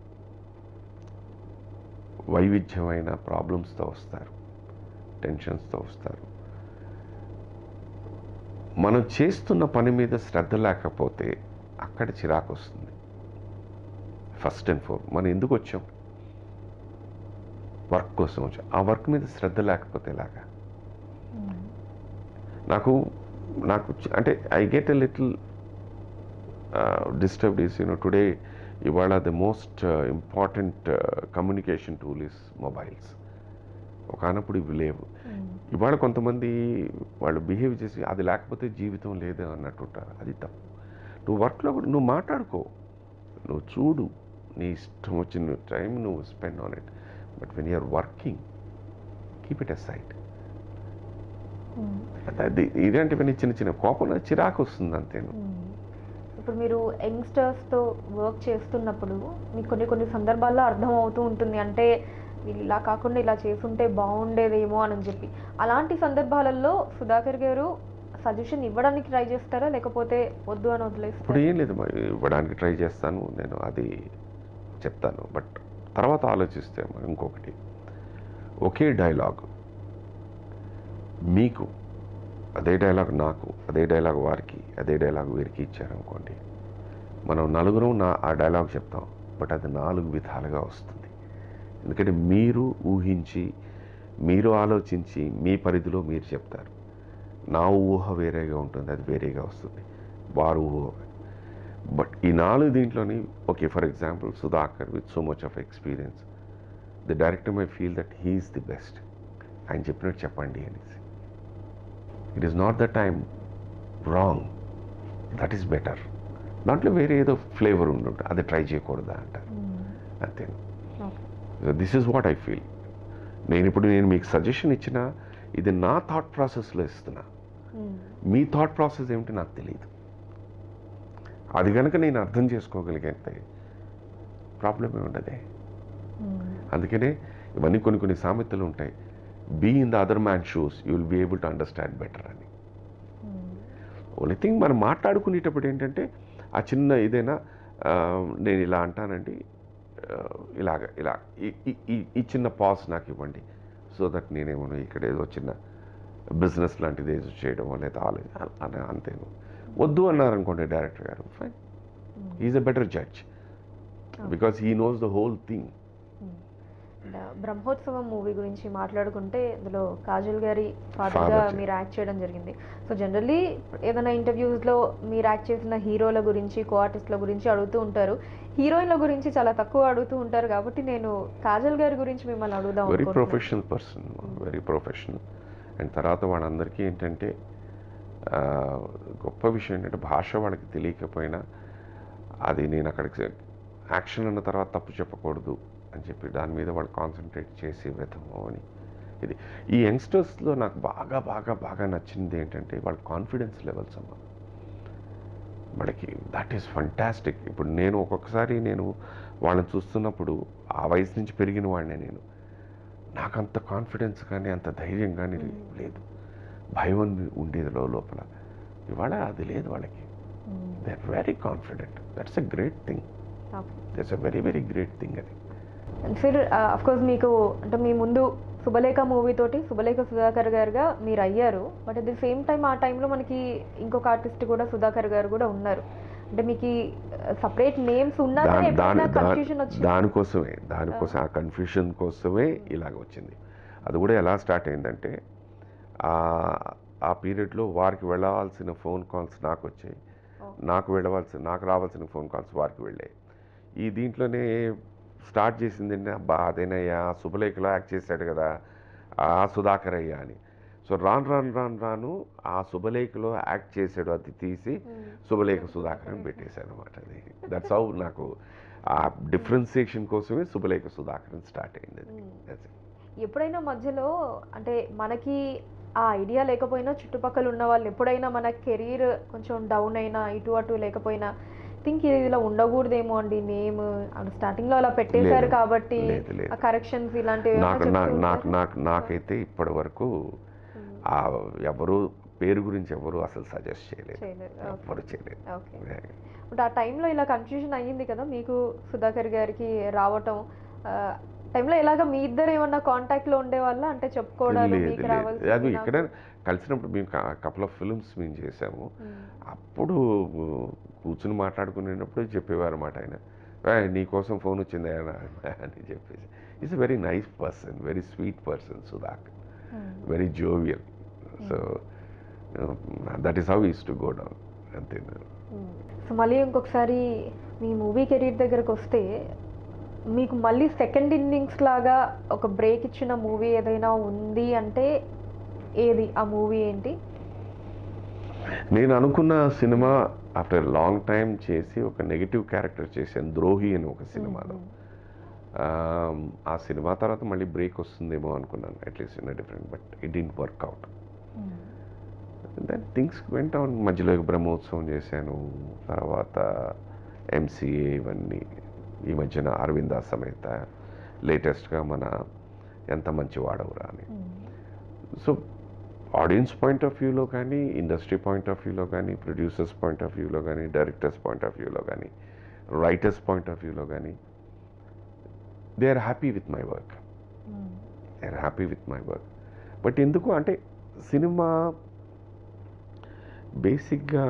వైవిధ్యమైన ప్రాబ్లమ్స్తో వస్తారు టెన్షన్స్తో వస్తారు మనం చేస్తున్న పని మీద శ్రద్ధ లేకపోతే అక్కడ చిరాకు వస్తుంది ఫస్ట్ అండ్ ఫోర్ మనం ఎందుకు వచ్చాం వర్క్ కోసం వచ్చా ఆ వర్క్ మీద శ్రద్ధ లేకపోతే ఎలాగా నాకు నాకు చ- అంటే I get a little disturbed is you know today ఇవాళ the most important communication tool is mobiles ఒకనప్పుడు ఇవి లేవు ఇవాళ కొంతమంది వాళ్ళు బిహేవ్ చేసి అది లేకపోతే జీవితం లేదు అన్నట్టుంటారు అది తప్పు నువ్వు వర్క్లో కూడా నువ్వు మాట్లాడుకో నువ్వు చూడు నీ ఇష్టం వచ్చిన టైం నువ్వు spend on it but when you're working keep it aside అది ఇలాంటివన్నీ చిన్న చిన్న కోపం చిరాకు వస్తుంది అంతేను ఇప్పుడు మీరు యంగ్స్టర్స్తో వర్క్ చేస్తున్నప్పుడు మీకు కొన్ని కొన్ని సందర్భాల్లో అర్థం అవుతూ ఉంటుంది అంటే వీళ్ళు ఇలా కాకుండా ఇలా చేసుంటే బాగుండేదేమో అని చెప్పి అలాంటి సందర్భాలలో సుధాకర్ గారు సజెషన్ ఇవ్వడానికి ట్రై చేస్తారా లేకపోతే వద్దు అని ఇప్పుడు వదిలేస్తారా ఏం లేదు మరి ఇవ్వడానికి ట్రై చేస్తాను నేను అది చెప్తాను బట్ తర్వాత ఆలోచిస్తే మరి ఇంకొకటి ఒకే డైలాగ్ మీకు అదే డైలాగ్ నాకు అదే డైలాగ్ వారికి అదే డైలాగ్ వీరికి ఇచ్చారనుకోండి మనం నలుగురం నా ఆ డైలాగ్ చెప్తాం బట్ అది నాలుగు విధాలుగా వస్తుంది ఎందుకంటే మీరు ఊహించి మీరు ఆలోచించి మీ పరిధిలో మీరు చెప్తారు నా ఊహ వేరేగా ఉంటుంది అది వేరేగా వస్తుంది వారు ఊహ బట్ ఈ నాలుగు దీంట్లోని okay for example Sudhakar with so much of experience the director my feel that he's the best ఆయన చెప్పినట్టు చెప్పండి అనేసి it is not the time wrong that is better దాంట్లో వేరే ఏదో ఫ్లేవర్ ఉండుంటుంది అది ట్రై చేయకూడదా అంటారు అంతే okay this is what I feel నేను ఇప్పుడు నేను మీకు సజెషన్ ఇచ్చిన ఇది నా థాట్ ప్రాసెస్లో ఇస్తున్నా మీ థాట్ ప్రాసెస్ ఏమిటి నాకు తెలియదు అది కనుక నేను అర్థం చేసుకోగలిగితే ప్రాబ్లమే ఉండదే అందుకనే ఇవన్నీ కొన్ని కొన్ని సామెతలు ఉంటాయి be in the other man shoes you will be able to understand better అని ఓన్లీ థింగ్ మనం మాట్లాడుకునేటప్పుడు ఏంటంటే ఆ చిన్న ఏదైనా ఆ, నేను ఇలా అంటానండి ఆ, ఇలాగ ఇలా ఈ- ఈ- ఈ- ఈ చిన్న పాస్ నాకు ఇవ్వండి సో దట్ నేనేమో ఇక్కడ ఏదో చిన్న బిజినెస్ లాంటిది ఏదో చేయడమో లేదా ఆలోచన అని అంతేను వద్దు అన్నారు అనుకోండి డైరెక్టర్ గారు fine is a better judge because he knows the whole thing and Brahmotsavam movie గురించి మాట్లాడుకుంటే అందులో కాజల్ గారి ఫాదర్గా Father. మీరు యాక్ట్ చేయడం జరిగింది సో జనరల్లీ ఏదైనా ఇంటర్వ్యూస్లో మీరు యాక్ట్ చేసిన హీరోల గురించి కో ఆర్టిస్ట్ల గురించి అడుగుతూ ఉంటారు హీరోయిన్ల గురించి చాలా తక్కువ అడుగుతూ ఉంటారు కాబట్టి నేను కాజల్ గారి గురించి మిమ్మల్ని అడుగుదాం వెరీ అనుకుంటున్నాను. Professional person very professional and తర్వాత వాళ్ళందరికీ ఏంటంటే ఆ, గొప్ప విషయం ఏంటంటే భాష వాళ్ళకి తెలియకపోయినా అది నేను అక్కడికి యాక్షన్ అన్న తర్వాత తప్పు చెప్పకూడదు అని చెప్పి దాని మీద వాళ్ళు కాన్సన్ట్రేట్ చేసే విధము అని ఇది ఈ యంగ్స్టర్స్లో నాకు బాగా బాగా బాగా నచ్చింది ఏంటంటే వాళ్ళ కాన్ఫిడెన్స్ లెవెల్స్ అమ్మ వాళ్ళకి దట్ ఈస్ ఫంటాస్టిక్ ఇప్పుడు నేను ఒక్కొక్కసారి నేను వాళ్ళని చూస్తున్నప్పుడు ఆ వయసు నుంచి పెరిగిన వాడినే నేను నాకు అంత కాన్ఫిడెన్స్ కానీ అంత ధైర్యం కానీ లేదు భయం ఉంది- ఉండేది లో- లోపల ఇవాళ అది లేదు వాళ్ళకి hmm. They are very confident that's a great thing okay that's a very very great thing అది అండ్ ఫిర్ అఫ్ కోర్స్ మీకు అంటే మీ ముందు శుభలేఖ మూవీ తోటి శుభలేఖ సుధాకర్ గారుగా మీరు అయ్యారు but at the same time ఆ టైంలో మనకి ఇంకొక ఆర్టిస్ట్ కూడా సుధాకర్ గారు కూడా ఉన్నారు అంటే మీకు సపరేట్ నేమ్స్ ఉన్నా కానీ దాని దాని ఎప్పుడైనా కన్ఫ్యూజన్ దాని- వచ్చింది దానికోసమే దానికోసం ఆ కన్ఫ్యూషన్ కోసమే ఇలాగ వచ్చింది అది కూడా ఎలా స్టార్ట్ అయిందంటే ఆ- ఆ పీరియడ్లో వారికి వెళ్ళాల్సిన ఫోన్ కాల్స్ నాకు వచ్చాయి Oh. నాకు వెళ్ళవలసిన నాకు రావాల్సిన ఫోన్ కాల్స్ వారికి వెళ్ళాయి ఈ దీంట్లోనే స్టార్ట్ చేసింది ఏంటి? అబ్బా అదేనయ్యా శుభలేఖలో యాక్ట్ చేశాడు కదా ఆ సుధాకర్ అయ్యా అని సో రాను రాను రాను రాను ఆ శుభలేఖలో యాక్ట్ చేశాడు అది తీసి శుభలేఖ సుధాకర్ అని పెట్టేశాను అనమాట అది దట్స్ హౌ నాకు ఆ డిఫరెన్సియేషన్ కోసమే శుభలేఖ సుధాకర్ అని స్టార్ట్ అయింది అది Mm. That's it. ఎప్పుడైనా మధ్యలో అంటే మనకి ఆ ఐడియా లేకపోయినా చుట్టుపక్కల ఉన్న వాళ్ళు ఎప్పుడైనా మన కెరీర్ కొంచెం డౌన్ అయినా ఇటు అటు లేకపోయినా థింక్ ఇది ఇలా ఉండకూడదేమో అండి నేమ్ స్టార్టింగ్ లో అలా పెట్టేశారు లేదు, కాబట్టి లేదు, లేదు. ఆ కరెక్షన్స్ ఇలాంటివి ఏమైనా నాకు నా- చెప్తూ నాకు ఉంటారా? నాకు నాకైతే ఇప్పటి వరకు Mm. ఆ ఎవరు పేరు గురించి ఎవరు అసలు సజెస్ట్ చేయలేదు చేయలేదు. Okay. ఎవరు చేయలేదు ఓకే బట్ ఆ టైంలో ఇలా కన్ఫ్యూజన్ అయ్యింది కదా మీకు సుధాకర్ గారికి రావటం ఆ టైంలో ఎలాగ మీ ఇద్దరు ఏమన్నా కాంటాక్ట్ లో ఉండే వాళ్ళ అంటే చెప్పుకోవడాలు లేదు మీకు లేదు రావాల్సింది అది నాకు- ఇక్కడ కలిసినప్పుడు మేము కపుల్ ఆఫ్ ఫిల్మ్స్ మేము చేసాము Mm. అప్పుడు కూర్చుని మాట్లాడుకునేటప్పుడు చెప్పేవారు అన్నమాట ఆయన "ఏయ్, నీ కోసం ఫోన్ వచ్చింది ఆయన అని చెప్పేసి is a very nice person very sweet person Sudhak very jovial so that is how is to go down అంతే సో మళ్ళీ ఇంకొకసారి మీ మూవీ కెరీర్ దగ్గరకు వస్తే మీకు మళ్ళీ సెకండ్ ఇన్నింగ్స్ లాగా ఒక బ్రేక్ ఇచ్చిన మూవీ ఏదైనా ఉంది అంటే ఏది ఆ మూవీ ఏంటి నేను అనుకున్న సినిమా ఆఫ్టర్ లాంగ్ టైం చేసి ఒక నెగిటివ్ క్యారెక్టర్ చేశాను ద్రోహి అని ఒక సినిమాలో Um, ఆ సినిమా తర్వాత మళ్ళీ బ్రేక్ వస్తుందేమో అనుకున్నాను at least in different but it didn't work out then things వెంట మధ్యలో బ్రహ్మోత్సవం చేశాను తర్వాత ఎంసీఏ ఇవన్నీ ఈ మధ్యన అరవింద సమేత లేటెస్ట్గా మన ఎంత మంచి వాడవురా అని సో ఆడియన్స్ పాయింట్ ఆఫ్ వ్యూలో కానీ ఇండస్ట్రీ పాయింట్ ఆఫ్ వ్యూలో కానీ ప్రొడ్యూసర్స్ పాయింట్ ఆఫ్ వ్యూలో కానీ డైరెక్టర్స్ పాయింట్ ఆఫ్ వ్యూలో కానీ రైటర్స్ పాయింట్ ఆఫ్ వ్యూలో కానీ they are happy with my work they are happy with my work but ఎందుకు అంటే సినిమా బేసిక్గా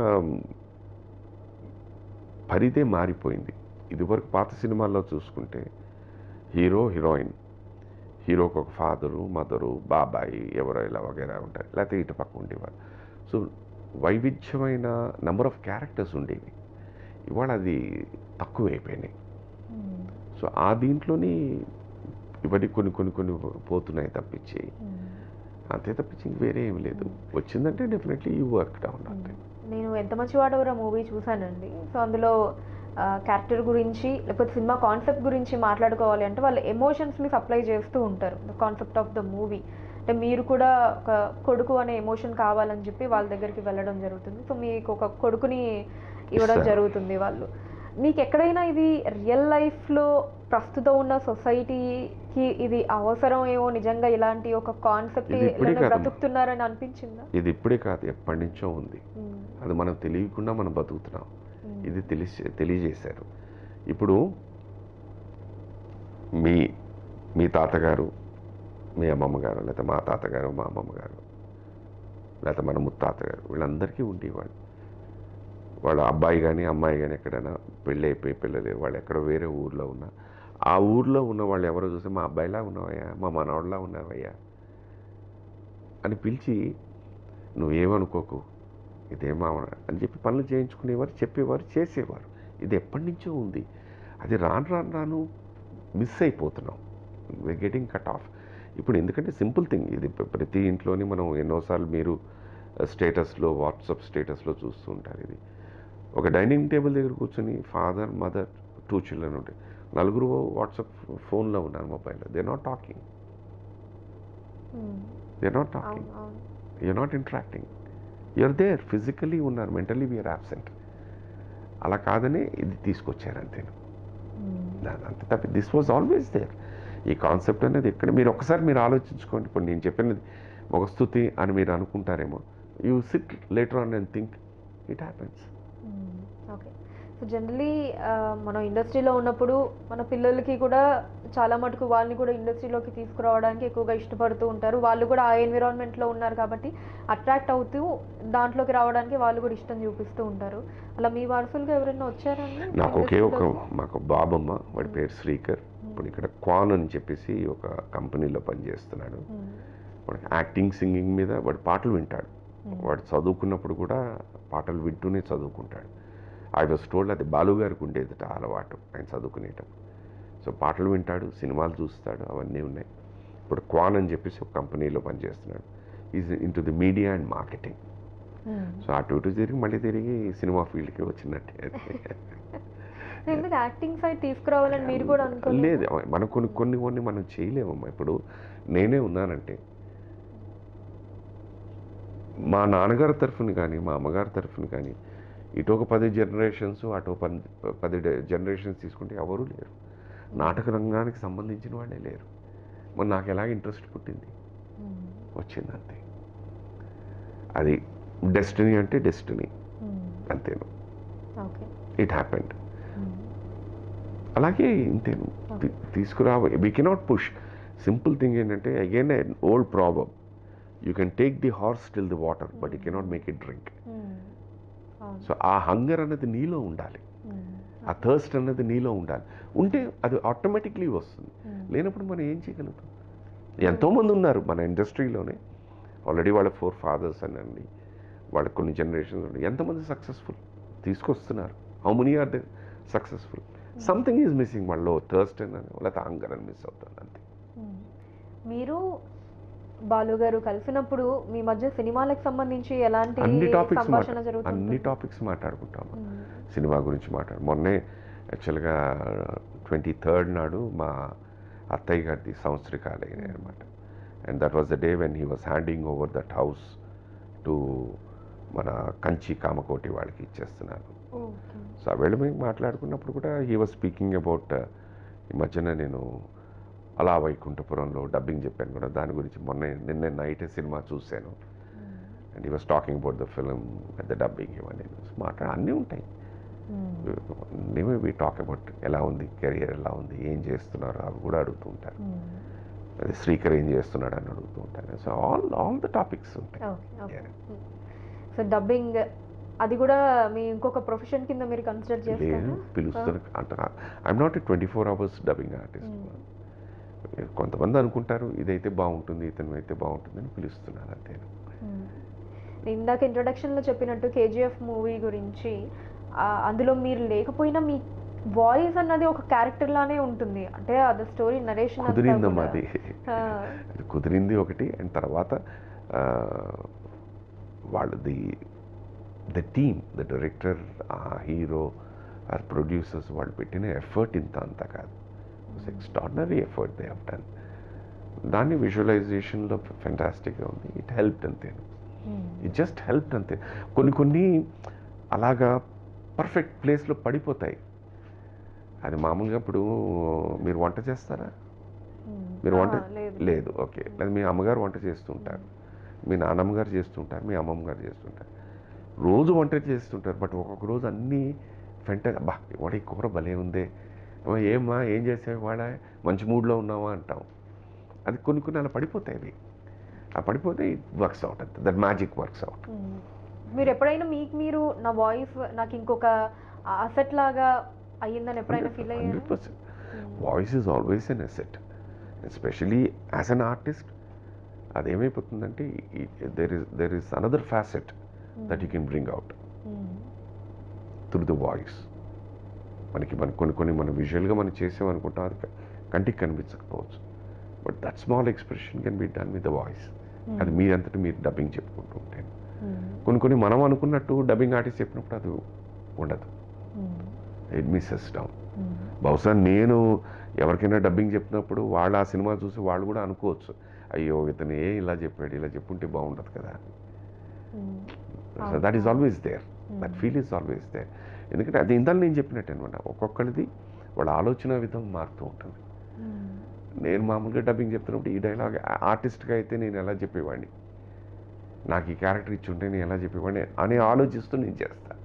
పరిదే మారిపోయింది ఇదివరకు పాత సినిమాల్లో చూసుకుంటే హీరో హీరోయిన్ హీరోకి ఒక ఫాదరు మదరు బాబాయి ఎవరో ఇలా వగేరా ఉంటారు లేకపోతే ఇటు పక్క ఉండేవారు సో వైవిధ్యమైన నెంబర్ ఆఫ్ క్యారెక్టర్స్ ఉండేవి ఇవాళ అది తక్కువ అయిపోయినాయి సో ఆ దీంట్లోని ఇవన్నీ కొన్ని కొన్ని కొన్ని పోతున్నాయి తప్పించి అంతే తప్పించి ఇంక వేరే ఏం లేదు వచ్చిందంటే డెఫినెట్లీ యూ వర్క్ డౌన్ అంతే నేను ఎంత మంచి వాడవరా మూవీ చూశానండి సో అందులో క్యారెక్టర్ గురించి లేకపోతే సినిమా కాన్సెప్ట్ గురించి మాట్లాడుకోవాలి అంటే వాళ్ళు ఎమోషన్స్ని సప్లై చేస్తూ ఉంటారు the concept of the movie అంటే మీరు కూడా ఒక కొడుకు అనే ఎమోషన్ కావాలని చెప్పి వాళ్ళ దగ్గరికి వెళ్ళడం జరుగుతుంది సో మీకు ఒక కొడుకుని ఇవ్వడం ఇస్తారు. జరుగుతుంది వాళ్ళు మీకు ఎక్కడైనా ఇది రియల్ లైఫ్లో ప్రస్తుతం ఉన్న సొసైటీకి ఇది అవసరం ఏమో నిజంగా ఇలాంటి ఒక కాన్సెప్ట్ ఇది ఇప్పుడే కాదమ్మా. బ్రతుకుతున్నారని అనిపించిందా ఇది ఇప్పుడే కాదు ఎప్పటి నుంచో ఉంది మ్మ్. అది మనం తెలియకుండా మనం బతుకుతున్నాం మ్మ్. ఇది తెలిసి తెలియజేశారు ఇప్పుడు మీ మీ తాతగారు మీ అమ్మమ్మ గారు లేకపోతే మా తాతగారు మా అమ్మమ్మ గారు లేకపోతే మన ముత్తాతగారు వీళ్ళందరికీ ఉండేవాళ్ళు వాళ్ళ అబ్బాయి కానీ అమ్మాయి కానీ ఎక్కడైనా పెళ్ళి అయిపోయి పిల్లలు వాళ్ళు ఎక్కడో వేరే ఊర్లో ఉన్నా ఆ ఊర్లో ఉన్న వాళ్ళు ఎవరో చూస్తే మా అబ్బాయిలా ఉన్నావయ్యా మా మనవాడిలా ఉన్నావయ్యా అని పిలిచి నువ్వేమనుకోకు ఇదేమా అని చెప్పి పనులు చేయించుకునేవారు చెప్పేవారు చేసేవారు ఇది ఎప్పటి నుంచో ఉంది అది రాను రాను రాను మిస్ అయిపోతున్నాం వి గెటింగ్ కట్ ఆఫ్ ఇప్పుడు ఎందుకంటే సింపుల్ థింగ్ ఇది ప్ర- ప్రతి ఇంట్లోని మనం ఎన్నోసార్లు మీరు స్టేటస్లో వాట్సాప్ స్టేటస్లో చూస్తూ ఉంటారు ఇది ఒక డైనింగ్ టేబుల్ దగ్గర కూర్చొని ఫాదర్ మదర్ టూ చిల్డ్రన్ ఉంటాయి నలుగురు వాట్సాప్ ఫోన్లో ఉన్నారు మొబైల్లో they not talking hmm. They not talking అవును అవును you're not interacting you're there physically ఉన్నారు మెంటలీ వీఆర్ యాబ్సెంట్ అలా కాదని ఇది తీసుకొచ్చారు అంతే మ్మ్. దా- అంతే తప్ప దిస్ వాజ్ ఆల్వేస్ దేర్ ఈ కాన్సెప్ట్ అనేది ఎక్కడ మీరు ఒకసారి మీరు ఆలోచించుకోండి ఇప్పుడు నేను చెప్పినది ఒక స్థుతి అని మీరు అనుకుంటారేమో you sit later on and think it happens okay so generally మనం ఇండస్ట్రీలో ఉన్నప్పుడు మన పిల్లలకి కూడా చాలా మటుకు వాళ్ళని కూడా ఇండస్ట్రీలోకి తీసుకురావడానికి ఎక్కువగా ఇష్టపడుతూ ఉంటారు వాళ్ళు కూడా ఆ ఎన్విరాన్మెంట్లో ఉన్నారు కాబట్టి అట్రాక్ట్ అవుతూ దాంట్లోకి రావడానికి వాళ్ళు కూడా ఇష్టం చూపిస్తూ ఉంటారు అలా మీ వారసులుగా ఎవరైనా వచ్చారండి నాకు ఒకే ఒక ఇండస్ట్రీలోకి? మాకు బాబమ్మ వాడి పేరు శ్రీకర్ ఇప్పుడు ఇక్కడ క్వాన్ అని చెప్పేసి ఒక కంపెనీలో పనిచేస్తున్నాడు మ్మ్. వాడికి యాక్టింగ్ సింగింగ్ మీద వాడు పాటలు వింటాడు మ్మ్. వాడు చదువుకున్నప్పుడు కూడా పాటలు వింటూనే చదువుకుంటాడు ఐ వాజ్ టోల్డ్ అది బాలు గారికి ఉండేది అలవాటు ఆయన చదువుకునేటప్పుడు సో పాటలు వింటాడు సినిమాలు చూస్తాడు అవన్నీ ఉన్నాయి ఇప్పుడు క్వాన్ అని చెప్పేసి ఒక కంపెనీలో పనిచేస్తున్నాడు is into the media and marketing hmm. So అటు ఇటు తిరిగి మళ్ళీ తిరిగి సినిమా ఫీల్డ్కి వచ్చినట్టే అది. ఎందుకు యాక్టింగ్ సైడ్ తీసుకురావాలని మీరు కూడా అనుకోలేదు లేదు మనం కొన్ని కొన్ని కొన్ని మనం చేయలేమమ్మా ఇప్పుడు నేనే ఉన్నానంటే మా నాన్నగారి తరఫున కానీ మా అమ్మగారి తరఫున కానీ ఇటు ఒక పది జనరేషన్స్ అటు ఒక పది పది జనరేషన్స్ తీసుకుంటే ఎవరూ లేరు నాటక రంగానికి సంబంధించిన వాళ్ళే లేరు మరి నాకు ఎలాగ ఇంట్రెస్ట్ పుట్టింది మ్మ్. వచ్చింది అంతే అది డెస్టినీ అంటే డెస్టినీ మ్మ్. అంతేను ఓకే ఇట్ హ్యాపెండ్ మ్మ్. అలాగే ఇంతేను తీ- తీసుకురా we cannot push simple thing ఏంటంటే again old problem you can take the horse till the water but you cannot make it drink hmm. అవును సో ఆ hunger అనేది నీలో ఉండాలి మ్మ్. ఆ థర్స్ట్ అన్నది నీలో ఉండాలి ఉంటే అది ఆటోమేటిక్లీ వస్తుంది లేనప్పుడు మనం ఏం చేయగలుగుతాం ఎంతోమంది ఉన్నారు మన ఇండస్ట్రీలోనే ఆల్రెడీ వాళ్ళ ఫోర్ ఫాదర్స్ అనండి వాళ్ళ కొన్ని జనరేషన్స్ ఉన్నాయి ఎంతమంది సక్సెస్ఫుల్ తీసుకొస్తున్నారు how many are they successful something is missing వాళ్ళలో థర్స్ట్ అని లేకపోతే హంగర్ అని మిస్ అవుతుంది అంతే మ్మ్. మీరు బాలు గారు కలిసినప్పుడు మీ మధ్య సినిమాలకు సంబంధించి ఎలాంటి అన్ని టాపిక్స్ సంభాషణ అన్ని జరుగుతుంది టాపిక్స్ మాట్లాడుకుంటాం మ్మ్. సినిమా గురించి మాట్లాడు మొన్నే యాక్చువల్గా ట్వంటీ థర్డ్ నాడు మా అత్తయ్య గారిది సంవత్సరికాలు అయినాయి అనమాట and that was the day when he was handing over that house to మన కంచి కామకోటి వాళ్ళకి ఇచ్చేస్తున్నాను ఓకే. సో ఆ వేళ మేము మాట్లాడుకున్నప్పుడు కూడా హీ వాజ్ స్పీకింగ్ అబౌట్ ఈ మధ్యన నేను అలా వైకుంఠపురంలో డబ్బింగ్ చెప్పాను కూడా దాని గురించి మొన్న నిన్న నైట్ సినిమా చూశాను hmm. And he was talking about the film the dubbing ఇవన్నీ మాట్లాడ అన్నీ ఉంటాయి మ్మ్. నేమే వి టాక్ అబౌట్ ఎలా ఉంది కెరియర్ ఎలా ఉంది ఏం చేస్తున్నారు అవి కూడా అడుగుతూ ఉంటారు మ్మ్. అదే శ్రీకర్ ఏం చేస్తున్నాడు అని అడుగుతూ ఉంటారు so all all the topics ఉంటాయి okay okay Yeah. So dubbing అది కూడా మీ ఇంకొక ప్రొఫెషన్ కింద మీరు కన్సిడర్ లేదు చేస్తారా పిలుస్తారు అంటే I'm not a twenty four hours dubbing artist కొంతమంది అనుకుంటారు ఇదైతే బాగుంటుంది ఇతను అయితే బాగుంటుంది అని పిలుస్తున్నారు అంతే మ్మ్. ఇందాక ఇంట్రొడక్షన్లో చెప్పినట్టు కేజీఎఫ్ మూవీ గురించి ఆ, అందులో మీరు లేకపోయినా మీ వాయిస్ అన్నది ఒక క్యారెక్టర్ లానే ఉంటుంది అంటే అది స్టోరీ నరేషన్ కుదిరిందమ్మా అది అది కుదిరింది ఒకటి అండ్ తర్వాత ఆ, వాళ్ళది ద టీమ్ ద డైరెక్టర్ ఆ హీరో ఆర్ ప్రొడ్యూసర్స్ వాళ్ళు పెట్టిన ఎఫర్ట్ ఇంత అంత కాదు extraordinary effort they have done దాన్ని విజువలైజేషన్లో ఫెంటాస్టిక్గా ఉంది ఇట్ హెల్ప్ అంతే ఇట్ జస్ట్ హెల్ప్ అంతే కొన్ని కొన్ని అలాగా పర్ఫెక్ట్ ప్లేస్లో పడిపోతాయి అది మామూలుగా ఇప్పుడు మీరు వంట చేస్తారా మీరు వంట లేదు లేదు ఓకే లేదు మీ అమ్మగారు వంట చేస్తుంటారు మీ నాన్నమ్మ గారు చేస్తుంటారు మీ అమ్మమ్మ గారు చేస్తుంటారు రోజు వంట చేస్తుంటారు బట్ ఒక్కొక్క రోజు అన్నీ వెంట బా వాడి కూర భలే ఉందే అమ్మా, ఏమ్మా ఏం చేసావు వాడ మంచి మూడ్లో ఉన్నావా అంటాం అది కొన్ని కొన్ని అలా పడిపోతాయి అవి ఆ పడిపోతే ఇట్ వర్క్స్ అవుట్ అంతే that magic works out hmm. మీరు ఎప్పుడైనా మీకు మీరు నా వాయిస్ నాకు ఇంకొక అసెట్ లాగా అయ్యిందని ఎప్పుడైనా ఫీల్ హండ్రెడ్ అయ్యారా percent voice is always an asset especially as an artist అదేమైపోతుందంటే there is there is another facet that you can bring out hmm. Through the voice మనకి మన కొన్ని కొన్ని మనం విజువల్గా మనం చేసామనుకుంటాం అది క- కంటికి కనిపించకపోవచ్చు but that small expression can be done with the voice అది మీరంతటి మీరు డబ్బింగ్ చెప్పుకుంటూ ఉంటే మ్మ్. కొన్ని కొన్ని మనం అనుకున్నట్టు డబ్బింగ్ ఆర్టిస్ట్ చెప్పినప్పుడు అది ఉండదు hmm. It misses down hmm. బహుశా నేను ఎవరికైనా డబ్బింగ్ చెప్పినప్పుడు వాళ్ళు ఆ సినిమా చూసి వాళ్ళు కూడా అనుకోవచ్చు అయ్యో ఇతను ఏ ఇలా చెప్పాడు ఇలా చెప్పుంటే బాగుండదు కదా hmm. So that is always there that feel is always there ఎందుకంటే అది ఇందాక నేను చెప్పినట్టు అనమాట ఒక్కొక్కరిది వాళ్ళ ఆలోచన విధం మారుతూ ఉంటుంది మ్మ్. నేను మామూలుగా డబ్బింగ్ చెప్తున్నప్పుడు ఈ డైలాగ్ ఆర్టిస్ట్గా అయితే నేను ఎలా చెప్పేవాడిని నాకు ఈ క్యారెక్టర్ ఇచ్చి ఉంటే నేను ఎలా చెప్పేవాడిని అని ఆలోచిస్తూ నేను చేస్తాను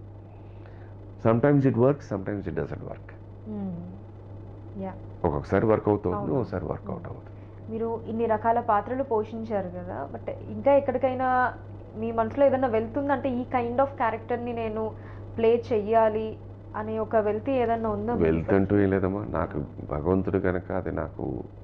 some times it work some times it doesn't work hmm. Yeah ఒక్కొక్కసారి వర్క్ అవుతుంది అవును. ఒకసారి వర్కౌట్ అవుతుంది మీరు ఇన్ని రకాల పాత్రలు పోషించారు కదా బట్ ఇంకా ఎక్కడికైనా మీ మనసులో ఏదైనా వెళ్తుందంటే ఈ కైండ్ ఆఫ్ క్యారెక్టర్ని నేను ప్లే చెయ్యాలి అనే ఒక వెళ్తి ఏదన్నా ఉందా మీకు? వెళ్తుంటూ ఏం లేదమ్మా నాకు భగవంతుడు కనుక అది నాకు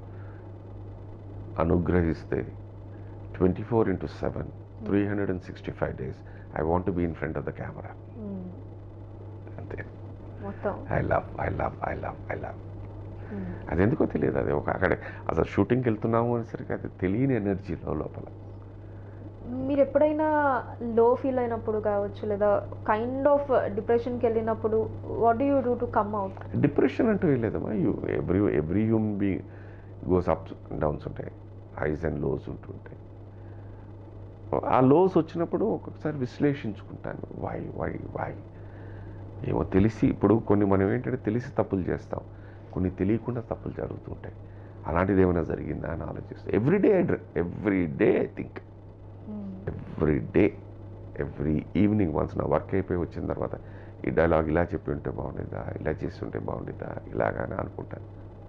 అనుగ్రహిస్తే twenty four into seven three hundred and sixty five days I want be in front of the camera hmm. అంతే మొత్తం I love I love I love I love hmm. అది ఎందుకో తెలియదు అది ఒక అక్కడే అసలు షూటింగ్కి వెళ్తున్నాము అనేసరికి అది తెలియని ఎనర్జీలో లోపల మీరు ఎప్పుడైనా లో ఫీల్ అయినప్పుడు కావచ్చు లేదా కైండ్ ఆఫ్ డిప్రెషన్కి వెళ్ళినప్పుడు what do you do to come out depression అంటూ ఏం లేదమ్మా you every every human be goes ups downs ఉంటాయి హైస్ అండ్ లోస్ ఉంటుంటాయి ఆ లోస్ వచ్చినప్పుడు ఒక్కొక్కసారి విశ్లేషించుకుంటాను వై వై వై ఏమో తెలిసి ఇప్పుడు కొన్ని మనం ఏంటంటే తెలిసి తప్పులు చేస్తాం కొన్ని తెలియకుండా తప్పులు జరుగుతుంటాయి అలాంటిది ఏమైనా జరిగిందా అని ఆలోచిస్తాం every day every day I think every day every evening once నా వర్క్ అయిపోయి వచ్చిన తర్వాత ఈ డైలాగ్ ఇలా చెప్పి ఉంటే బాగుండేదా ఇలా చేసి ఉంటే బాగుండేదా ఇలాగానే అనుకుంటాను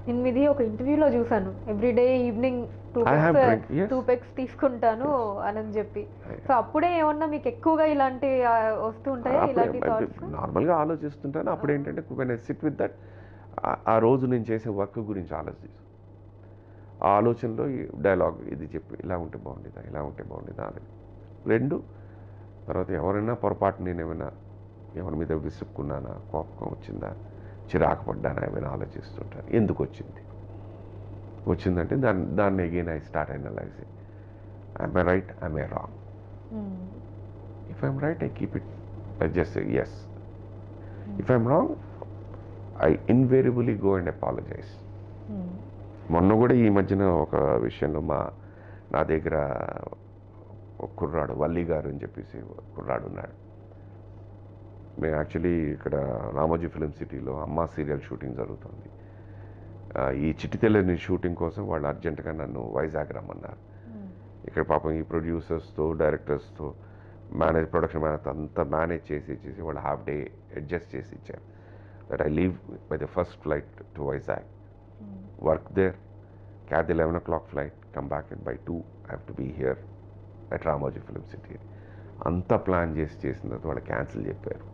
నేను మీది ఒక ఇంటర్వ్యూలో చూసాను everyday evening two I have pegs drink, yes. Two pegs తీసుకుంటాను అని చెప్పి I- సో అప్పుడే ఏమన్నా మీకు ఎక్కువగా ఇలాంటి ఆ, వస్తూ ఉంటాయా ఇలాంటి థాట్స్ నార్మల్గా ఆలోచిస్తుంటాను అప్పుడు ఏంటంటే when I sit with that ఆ రోజు నేను చేసే వర్క్ గురించి ఆలోచిస్తాను ఆ ఆలోచనలో ఈ డైలాగ్ ఇది చెప్పి ఇలా ఉంటే బాగుండేదా ఇలా ఉంటే బాగుండేదా అని రెండు తర్వాత ఎవరైనా పొరపాటు నేను ఏమైనా ఎవరి మీద విసుక్కున్నానా కోపం వచ్చిందా చిరాకు పడ్డానా ఏమైనా ఆలోచిస్తుంటాను ఎందుకు వచ్చింది వచ్చిందంటే దాన్ని దాన్ని again I start analysing I'm I right I'm a wrong If I'm right, I keep it. I just say yes. If I'm wrong, I invariably go and apologize. మొన్న కూడా ఈ మధ్యన ఒక విషయంలో మా నా దగ్గర ఒక కుర్రాడు వల్లి గారు అని చెప్పేసి ఒక కుర్రాడు ఉన్నాడు మేము యాక్చువల్లీ ఇక్కడ రామోజీ ఫిలిం సిటీలో అమ్మ సీరియల్ షూటింగ్ జరుగుతుంది ఆ, ఈ చిట్టి తెల్లని షూటింగ్ కోసం వాళ్ళు అర్జెంటుగా నన్ను వైజాగ్ రమ్మన్నారు ఇక్కడ పాపం ఈ ప్రొడ్యూసర్స్తో డైరెక్టర్స్తో మేనేజ్ ప్రొడక్షన్ మేనేజ్ అంతా మేనేజ్ చేసి చేసి వాళ్ళు హాఫ్ డే అడ్జస్ట్ చేసి ఇచ్చారు that I leave by the first flight to Vizag work there catch the eleven o'clock flight come back at by two have to be here at Ramoji film city అంతా plan చేసి చేసిన తర్వాత వాళ్ళు cancel చెప్పారు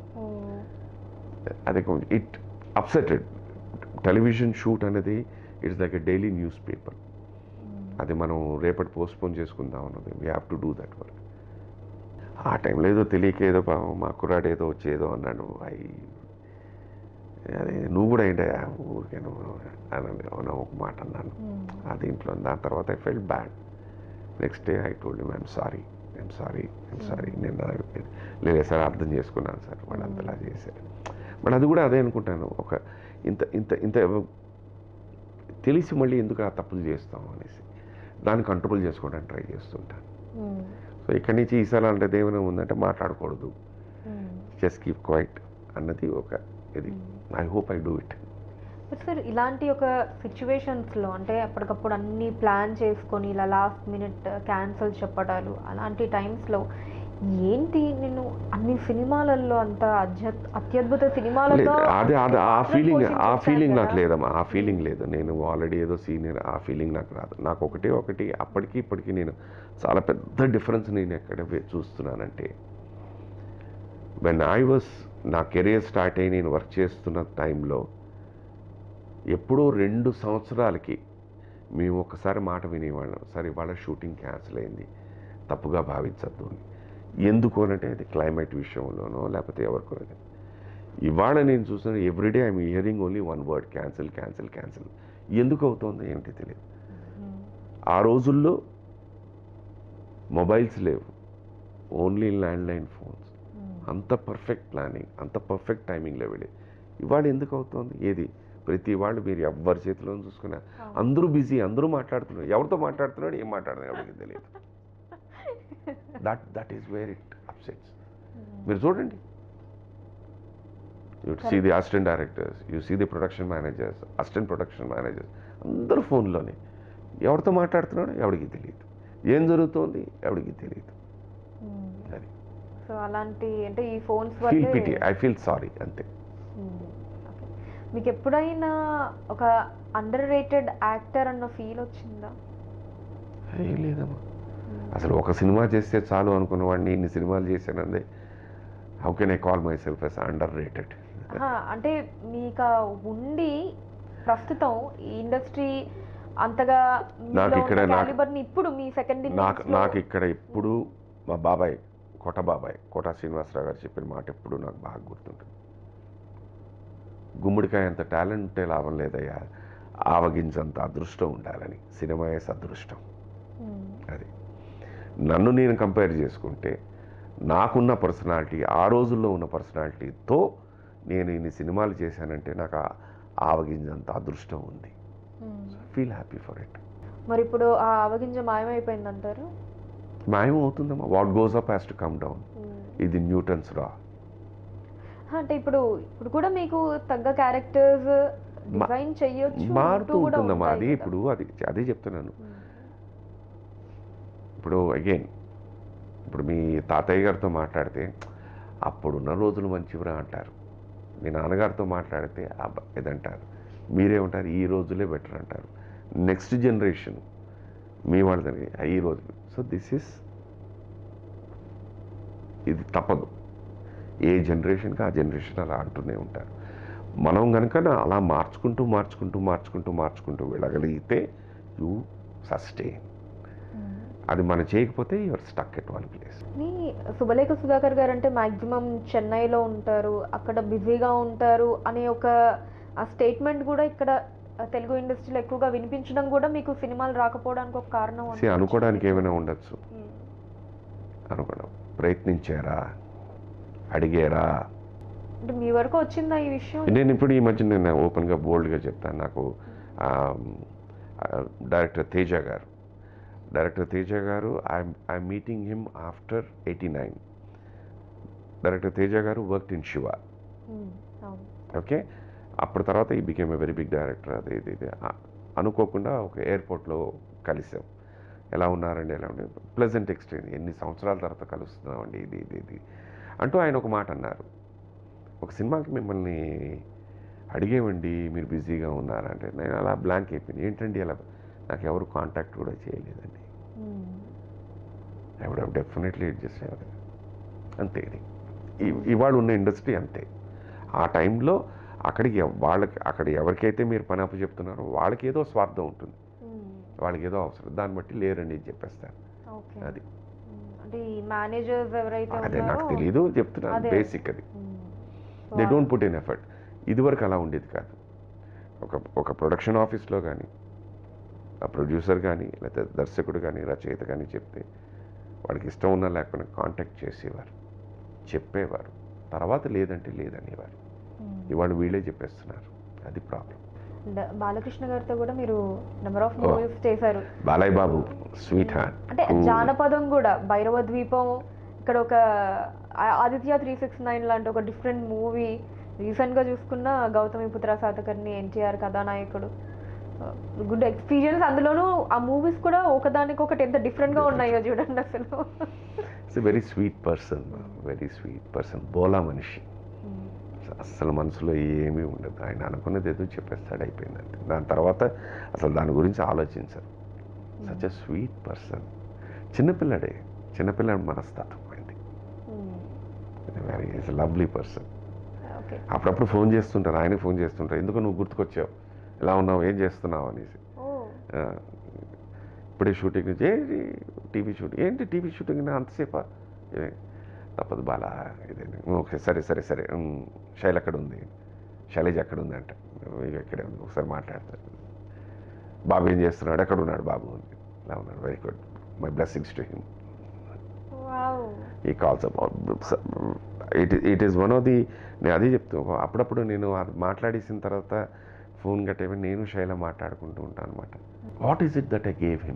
అది కొంచెం ఇట్ అప్సెటెడ్ టెలివిజన్ షూట్ అనేది it's like a daily news paper అది మనం రేపటి పోస్ట్పోన్ చేసుకుందాం అన్నది we have to do that work ఆ టైంలో ఏదో తెలియక ఏదో పాపం మా కుర్రాడు ఏదో వచ్చి ఏదో అన్నాడు అయి అదే నువ్వు కూడా ఏంటయ్యా ఊరికే నువ్వు అని అవునా ఒక మాట అన్నాను ఆ దీంట్లో దాని తర్వాత I fell bad next day I told I'm sorry I'm sorry I'm sorry నేను నా- లేదు సార్ అర్థం చేసుకున్నాను సార్ వాళ్ళు అంతలా చేశారు మరి అది కూడా అదే అనుకుంటాను ఒక ఇంత ఇంత ఇంత తెలిసి మళ్ళీ ఎందుకు ఆ తప్పులు చేస్తాం అనేసి దాన్ని కంట్రోల్ చేసుకోవడానికి ట్రై చేస్తుంటాను సో ఇక్కడి నుంచి ఈసారి అంటే ఏమైనా ఉందంటే మాట్లాడకూడదు జస్ట్ కీప్ క్వైట్ అన్నది ఒక ఇది I hope I do it but sir ఇలాంటి ఒక సిచ్యువేషన్స్లో అంటే అప్పటికప్పుడు అన్ని ప్లాన్ చేసుకొని ఇలా లాస్ట్ మినిట్ క్యాన్సిల్ చెప్పడాలు అలాంటి టైమ్స్లో ఏంటి నేను అన్ని సినిమాలలో అంత అత్య- అత్యద్భుత సినిమాలలో అదే అదే ఆ పాత్రలు ఫీలింగ్ ఆ పోషించొచ్చారు ఫీలింగ్ నాకు కదా. లేదమ్మా ఆ ఫీలింగ్ లేదు నేను ఆల్రెడీ ఏదో సీనియర్ ఆ ఫీలింగ్ నాకు రాదు నాకు ఒకటే ఒకటి అప్పటికి ఇప్పటికి నేను చాలా పెద్ద డిఫరెన్స్ నేను ఎక్కడ వే- చూస్తున్నానంటే వెన్ ఐ వాస్ నా కెరియర్ స్టార్ట్ అయ్యి నేను వర్క్ చేస్తున్న టైంలో ఎప్పుడో రెండు సంవత్సరాలకి మేము ఒకసారి మాట వినేవాళ్ళం సరే ఇవాళ షూటింగ్ క్యాన్సిల్ అయింది తప్పుగా భావించద్దు అని ఎందుకు అనంటే అది క్లైమేట్ విషయంలోనో లేకపోతే ఎవరికో అది. ఇవాళ నేను చూసిన everyday I'm hearing only one word cancel cancel cancel ఎందుకు అవుతుందో ఏంటి తెలియదు మ్మ్. ఆ రోజుల్లో మొబైల్స్ లేవు ఓన్లీ ల్యాండ్లైన్ ఫోన్స్ మ్మ్. అంత పర్ఫెక్ట్ ప్లానింగ్ అంత పర్ఫెక్ట్ టైమింగ్లో వెళ్ళి ఇవాళ ఎందుకు అవుతుంది ఏది ప్రతి వాళ్ళు మీరు ఎవరి చేతిలో చూసుకున్నా అందరూ బిజీ అందరూ మాట్లాడుతున్నారు ఎవరితో మాట్లాడుతున్నాడు ఏం మాట్లాడుతున్నాడు ఎవరికి తెలియదు that that is where it upsets మీరు చూడండి you see the assistant directors you see the production managers assistant production managers అందరూ ఫోన్లోనే ఎవరితో మాట్లాడుతున్నాడో ఎవరికి తెలియదు ఏం జరుగుతోంది ఎవరికి తెలియదు మ్మ్. అది సో అలాంటి అంటే ఈ ఫోన్స్ ఫీల్ వల్లే పిటి ఐ ఫీల్ సారీ అంతే మ్మ్. ఓకే. మీకు ఎప్పుడైనా ఒక అండర్ రేటెడ్ యాక్టర్ అన్న ఫీల్ వచ్చిందా ఏం లేదమ్మా అసలు ఒక సినిమా చేస్తే చాలు అనుకున్న వాడిని ఇన్ని సినిమాలు చేశానందే how can I call myself as underrated ఆహా, అంటే మీకు ఆ ఉండి ప్రస్తుతం ఈ ఇండస్ట్రీ అంతగా నాకు ఇక్కడ నాకు- క్యాలిబర్ని ఇప్పుడు మీ సెకండ్ నాకు నాకు ఇక్కడ ఎప్పుడు మా బాబాయ్ కోట బాబాయ్ కోట శ్రీనివాసరావు గారు చెప్పిన మాట ఎప్పుడు నాకు బాగా గుర్తుంటుంది గుమ్మడికాయ అంత టాలెంట్ ఉంటే లాభం లేదయ్యా ఆవగించంత అదృష్టం ఉండాలని సినిమాయే అదృష్టం అది నన్ను నేను కంపేర్ చేసుకుంటే నాకున్న పర్సనాలిటీ ఆ రోజుల్లో ఉన్న పర్సనాలిటీతో నేను ఇన్ని సినిమాలు చేశానంటే నాకు ఆ ఆవగింజంత అదృష్టం ఉంది ఫీల్ హ్యాపీ ఫర్ ఇట్ మరి ఇప్పుడు ఆ అవగింజ మాయమైపోయిందంటారు మాయం అవుతుందమ్మా what goes up has to come down ఇది న్యూటన్స్ రా అంటే ఇప్పుడు ఇప్పుడు కూడా మీకు తగ్గ క్యారెక్టర్స్ మా- డిజైన్ చెయ్యొచ్చు మారుతూ అంటూ కూడా ఉంటుందమ్మా ఉంటాయి అది కదా. ఇప్పుడు అది అదే చెప్తున్నాను మ్మ్. ఇప్పుడు అగైన్ ఇప్పుడు మీ తాతయ్య గారితో మాట్లాడితే అప్పుడున్న రోజులు మంచివిరా అంటారు మీ నాన్నగారితో మాట్లాడితే అబ్బ ఇదంటారు మీరేమంటారు ఈ రోజులే బెటర్ అంటారు నెక్స్ట్ జనరేషన్ మీ వాళ్ళ దానికి ఈ రోజు సో దిస్ ఇస్ ఇది తప్పదు ఏ జనరేషన్కి ఆ జనరేషన్ అలా అంటూనే ఉంటారు మనం కనుక అలా మార్చుకుంటూ మార్చుకుంటూ మార్చుకుంటూ మార్చుకుంటూ వెళ్ళగలిగితే యూ సస్టైన్ అది మనం చేయకపోతే your stuck at one place మీ శుభలేఖ సుధాకర్ గారు అంటే మాక్సిమం చెన్నైలో ఉంటారు అక్కడ బిజీగా ఉంటారు అనే ఒక ఆ స్టేట్మెంట్ కూడా ఇక్కడ ఆ, తెలుగు ఇండస్ట్రీలో ఎక్కువగా వినిపించడం కూడా మీకు సినిమాలు రాకపోవడానికి ఒక కారణం See, అనుకోవచ్చా? అనుకోవడానికి ఏమైనా ఉండొచ్చు ఉమ్. అనుకోవడం ప్రయత్నించారా అడిగారా అంటే మీ వరకు వచ్చిందా ఈ విషయం నేను ఇప్పుడు ఈ మధ్య నేను ఓపెన్గా బోల్డ్గా చెప్తాను నాకు ఆ, ఆ, డైరెక్టర్ తేజ గారు director Teja garu I'm I'm meeting him after eighty nine director Teja garu work in Shiva ఉమ్, అవును ఓకే అప్పటి తర్వాత ఈ became a very big director అది ఇది ఇది ఆ, అనుకోకుండా ఒక ఎయిర్పోర్ట్లో కలిసాం ఎలా ఉన్నారండి ఎలా ఉండి ప్లెజెంట్ ఎక్స్చేంజ్ ఎన్ని సంవత్సరాల తర్వాత కలుస్తున్నామండి ఇది ఇది ఇది అంటూ ఆయన ఒక మాట అన్నారు ఒక సినిమాకి మిమ్మల్ని అడిగేవండి మీరు బిజీగా ఉన్నారంటే నేను అలా బ్లాంక్ అయిపోయింది ఏంటండి అలా నాకు ఎవరు కాంటాక్ట్ కూడా చేయలేదండి um, I would have definitely adjust అయ్యారు అంతే ఇది ఈ- ఇవాళ ఉన్న ఇండస్ట్రీ అంతే ఆ టైంలో అక్కడికి ఎవ- వాళ్ళకి అక్కడ ఎవరికైతే మీరు పని అప్పు చెప్తున్నారో వాళ్ళకి ఏదో స్వార్థం ఉంటుంది ఉమ్, వాళ్ళకి ఏదో అవసరం దాన్ని బట్టి లేరండి ఇది చెప్పేస్తారు ఓకే అది ఉమ్, అంటే ఈ మేనేజర్స్ ఎవరైతే అదే నాకు ఉన్నారో తెలియదు చెప్తున్నాను అదే. బేసిక్ అది ఉమ్, దే వా- డోంట్ పుట్ ఇన్ ఎఫర్ట్ ఇదివరకు అలా ఉండేది కాదు ఒక ఒక ప్రొడక్షన్ ఆఫీస్లో కానీ ఆ ప్రొడ్యూసర్ కానీ లేకపోతే దర్శకుడు కానీ రచయిత కానీ చెప్తే వాడికి ఇష్టం ఉన్నా లేకపోయినా కాంటాక్ట్ చేసేవారు చెప్పేవారు తర్వాత లేదంటే లేదనేవారు ఉమ్. ఇవాళ వీళ్ళే చెప్పేస్తున్నారు అది ప్రాబ్లం ద- బాలకృష్ణ గారితో కూడా మీరు నెంబర్ ఆఫ్ ఓ. మూవీస్ చేశారు బాలయ్య బాబు స్వీట్ హార్ట్ అంటే జానపదం కూడా భైరవ ద్వీపం ఇక్కడ ఒక ఆ- ఆదిత్య త్రీ సిక్స్ నైన్ లాంటి ఒక డిఫరెంట్ మూవీ రీసెంట్ గా చూసుకున్న గౌతమి పుత్ర సాతకర్ణి ఎన్టీఆర్ కథానాయకుడు గుడ్ ఎక్స్పీరియన్స్ అందులోనూ ఆ మూవీస్ కూడా ఒకదానికొకటి ఎంత డిఫరెంట్ గా ఉన్నాయో చూడండి అసలు it's very sweet person very sweet person బోలా మనిషి అస్సలు మనసులో ఏమీ ఉండదు ఆయన అనుకున్నది ఏదో చెప్పేస్తాడు అయిపోయింది అంతే దాని తర్వాత అసలు దాని గురించి ఆలోచించరు సచ్ ఎ స్వీట్ పర్సన్ చిన్నపిల్లడే చిన్నపిల్లడి మనస్తత్వం అయింది very is lovely person okay అప్పుడప్పుడు ఫోన్ చేస్తుంటారు ఆయన ఫోన్ చేస్తుంటారు ఎందుకు నువ్వు గుర్తుకొచ్చావు ఎలా ఉన్నావు ఏం చేస్తున్నావు అనేసి ఓ ఆ, ఇప్పుడే షూటింగ్ నుంచి ఏంటి టీవీ షూటింగ్ ఏంటి టీవీ షూటింగ్ అంతసేపా ఇదే తప్పదు బాలా ఇదే ఓకే సరే సరే సరే ఉమ్, శైలి అక్కడ ఉంది శైలజ అక్కడ ఉంది అంట ఇక ఇక్కడే ఉంది ఒకసారి మాట్లాడతారు బాబు ఏం చేస్తున్నాడు ఎక్కడ ఉన్నాడు బాబు అని ఇలా ఉన్నాడు very good my blessings to him wow ఈ calls it it is one of the నేను అదే చెప్తాను అప్పుడప్పుడు నేను అది మాట్లాడేసిన తర్వాత ఫోన్ కట్టేవి నేను శైల మాట్లాడుకుంటూ ఉంటాను అనమాట what is it that I gave him